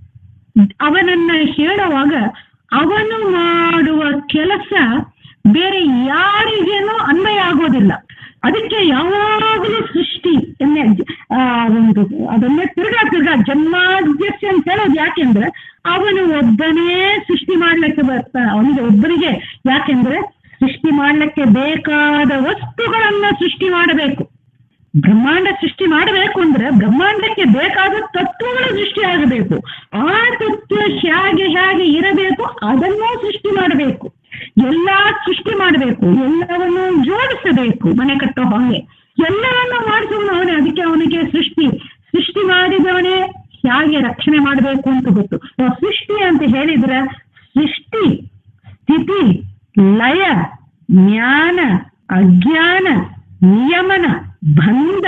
ಅವನನ್ನ ಹೇಳುವಾಗ ಅವನು ಮಾಡುವ ಕೆಲಸ ಬೇರೆ ಯಾರಿಗೇನೂ ಅನ್ವಯ ಆಗೋದಿಲ್ಲ ಅದಕ್ಕೆ ಯಾವಾಗಲೂ ಸೃಷ್ಟಿ ಎನ್ನೆ- ಆ, ಆ ಒಂದು ಅದನ್ನೇ ತಿರ್ಗಾ ತಿರ್ಗಾ ಜನ್ಮಾದ್ಯಸ್ಯ ಅಂತ ಹೇಳೋದು ಯಾಕೆಂದ್ರೆ ಅವನು ಒಬ್ಬನೇ ಸೃಷ್ಟಿ ಮಾಡ್ಲಿಕ್ಕೆ ಬರ್ತಾನೆ ಅವನಿಗೆ ಒಬ್ಬನಿಗೆ ಯಾಕೆಂದ್ರೆ ಸೃಷ್ಟಿ ಮಾಡ್ಲಿಕ್ಕೆ ಬೇಕಾದ ವಸ್ತುಗಳನ್ನ ಸೃಷ್ಟಿ ಮಾಡಬೇಕು ಬ್ರಹ್ಮಾಂಡ ಸೃಷ್ಟಿ ಮಾಡಬೇಕು ಅಂದ್ರೆ ಬ್ರಹ್ಮಾಂಡಕ್ಕೆ ಬೇಕಾದ ತತ್ವಗಳು ಸೃಷ್ಟಿ ಆಗಬೇಕು ಆ ತತ್ವ ಹೇಗೆ ಹೇಗೆ ಇರಬೇಕು ಅದನ್ನೂ ಸೃಷ್ಟಿ ಮಾಡಬೇಕು ಎಲ್ಲ ಸೃಷ್ಟಿ ಮಾಡಬೇಕು ಎಲ್ಲವನ್ನು ಜೋಡಿಸಬೇಕು ಮನೆ ಕಟ್ಟೋ ಹಾಗೆ ಎಲ್ಲವನ್ನ ಮಾಡಿಸೋನು ಅವನೇ ಅದಕ್ಕೆ ಅವನಿಗೆ ಸೃಷ್ಟಿ ಸೃಷ್ಟಿ ಮಾಡಿದವನೇ ಹೇಗೆ ರಕ್ಷಣೆ ಮಾಡಬೇಕು ಅಂತ ಗೊತ್ತು ಆ ಸೃಷ್ಟಿ ಅಂತ ಹೇಳಿದ್ರೆ ಸೃಷ್ಟಿ ಸ್ಥಿತಿ ಲಯ ಜ್ಞಾನ ಅಜ್ಞಾನ ನಿಯಮನ ಬಂಧ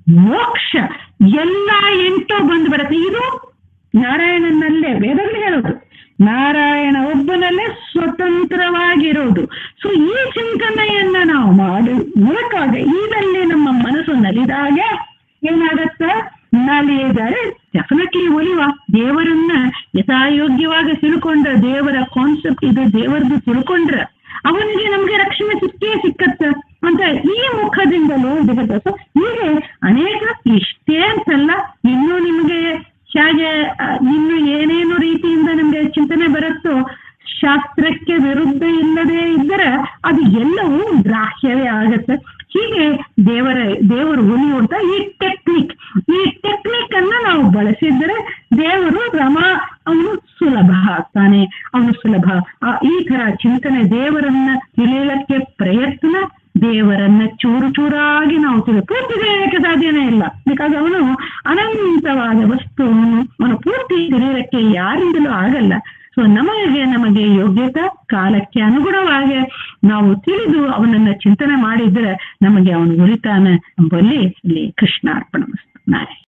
ಮೋಕ್ಷ ಎಲ್ಲ ಎಂಟು ಬಂದು ಬರುತ್ತೆ ಇದು ನಾರಾಯಣನಲ್ಲೇ ವೇದದಲ್ಲಿ ಹೇಳೋದು ನಾರಾಯಣ ಒಬ್ಬನಲ್ಲೇ ಸ್ವತಂತ್ರವಾಗಿರೋದು ಸೊ ಈ ಚಿಂತನೆಯನ್ನ ನಾವು ಮಾಡಿ ಮೂಲಕವಾಗ ಈಗಲ್ಲಿ ನಮ್ಮ ಮನಸ್ಸು ನಲಿದಾಗ ಏನಾಗತ್ತ ನಲಿದರೆ ಡೆಫಿನೆಟ್ಲಿ ಒಲಿವ ದೇವರನ್ನ ಯಥಾಯೋಗ್ಯವಾಗಿ ತಿಳ್ಕೊಂಡ್ರೆ ದೇವರ ಕಾನ್ಸೆಪ್ಟ್ ಇದು ದೇವರದ್ದು ತಿಳ್ಕೊಂಡ್ರೆ ಅವನಿಗೆ ನಮ್ಗೆ ರಕ್ಷಣೆ ಸಿಕ್ಕೇ ಸಿಕ್ಕತ್ತ ಅಂತ ಈ ಮುಖದಿಂದಲೂ ಇದು ಹೇಳ್ತಾರೆ. ಸೊ ಹೀಗೆ ಅನೇಕ ಇಷ್ಟೇ ಅಂತಲ್ಲ ಇನ್ನೂ ನಿಮಗೆ ಹೇಗೆ ಆ, ಇನ್ನು ಏನೇನು ರೀತಿಯಿಂದ ನಮ್ಗೆ ಚಿಂತನೆ ಬರುತ್ತೋ ಶಾಸ್ತ್ರಕ್ಕೆ ವಿರುದ್ಧ ಇಲ್ಲದೆ ಇದ್ದರೆ ಅದು ಎಲ್ಲವೂ ಗ್ರಾಹ್ಯವೇ ಆಗತ್ತೆ ಹೀಗೆ ದೇವರ ದೇವರು ಉಳಿಯುವಂತ ಈ ಟೆಕ್ನಿಕ್ ಈ ಟೆಕ್ನಿಕ್ ಅನ್ನ ನಾವು ಬಳಸಿದ್ರೆ ದೇವರು ರಮ ಅವನು ಸುಲಭ ಆಗ್ತಾನೆ ಅವನು ಸುಲಭ ಆ, ಈ ತರ ಚಿಂತನೆ ದೇವರನ್ನ ತಿಳಿಯಲಿಕ್ಕೆ ಪ್ರಯತ್ನ ದೇವರನ್ನ ಚೂರು ಚೂರಾಗಿ ನಾವು ತಿಳಿ ಪೂರ್ತಿ ತಿಳಿಯಲಿಕ್ಕೆ ಸಾಧ್ಯನೇ ಇಲ್ಲ ಬಿಕಾಸ್ ಅವನು ಅನಂತವಾದ ವಸ್ತುವನ್ನು ಅವನು ಪೂರ್ತಿ ತಿಳಿಯಲಿಕ್ಕೆ ಯಾರಿಂದಲೂ ಆಗಲ್ಲ ಸೊ ನಮಗೆ ನಮಗೆ ಯೋಗ್ಯತಾ ಕಾಲಕ್ಕೆ ಅನುಗುಣವಾಗಿ ನಾವು ತಿಳಿದು ಅವನನ್ನ ಚಿಂತನೆ ಮಾಡಿದ್ರೆ ನಮಗೆ ಅವನು ಉಳಿತಾನೆ ಎಂಬಲ್ಲಿ ಇಲ್ಲಿ ಕೃಷ್ಣ ಅರ್ಪಣ ನಾರಾಯಣ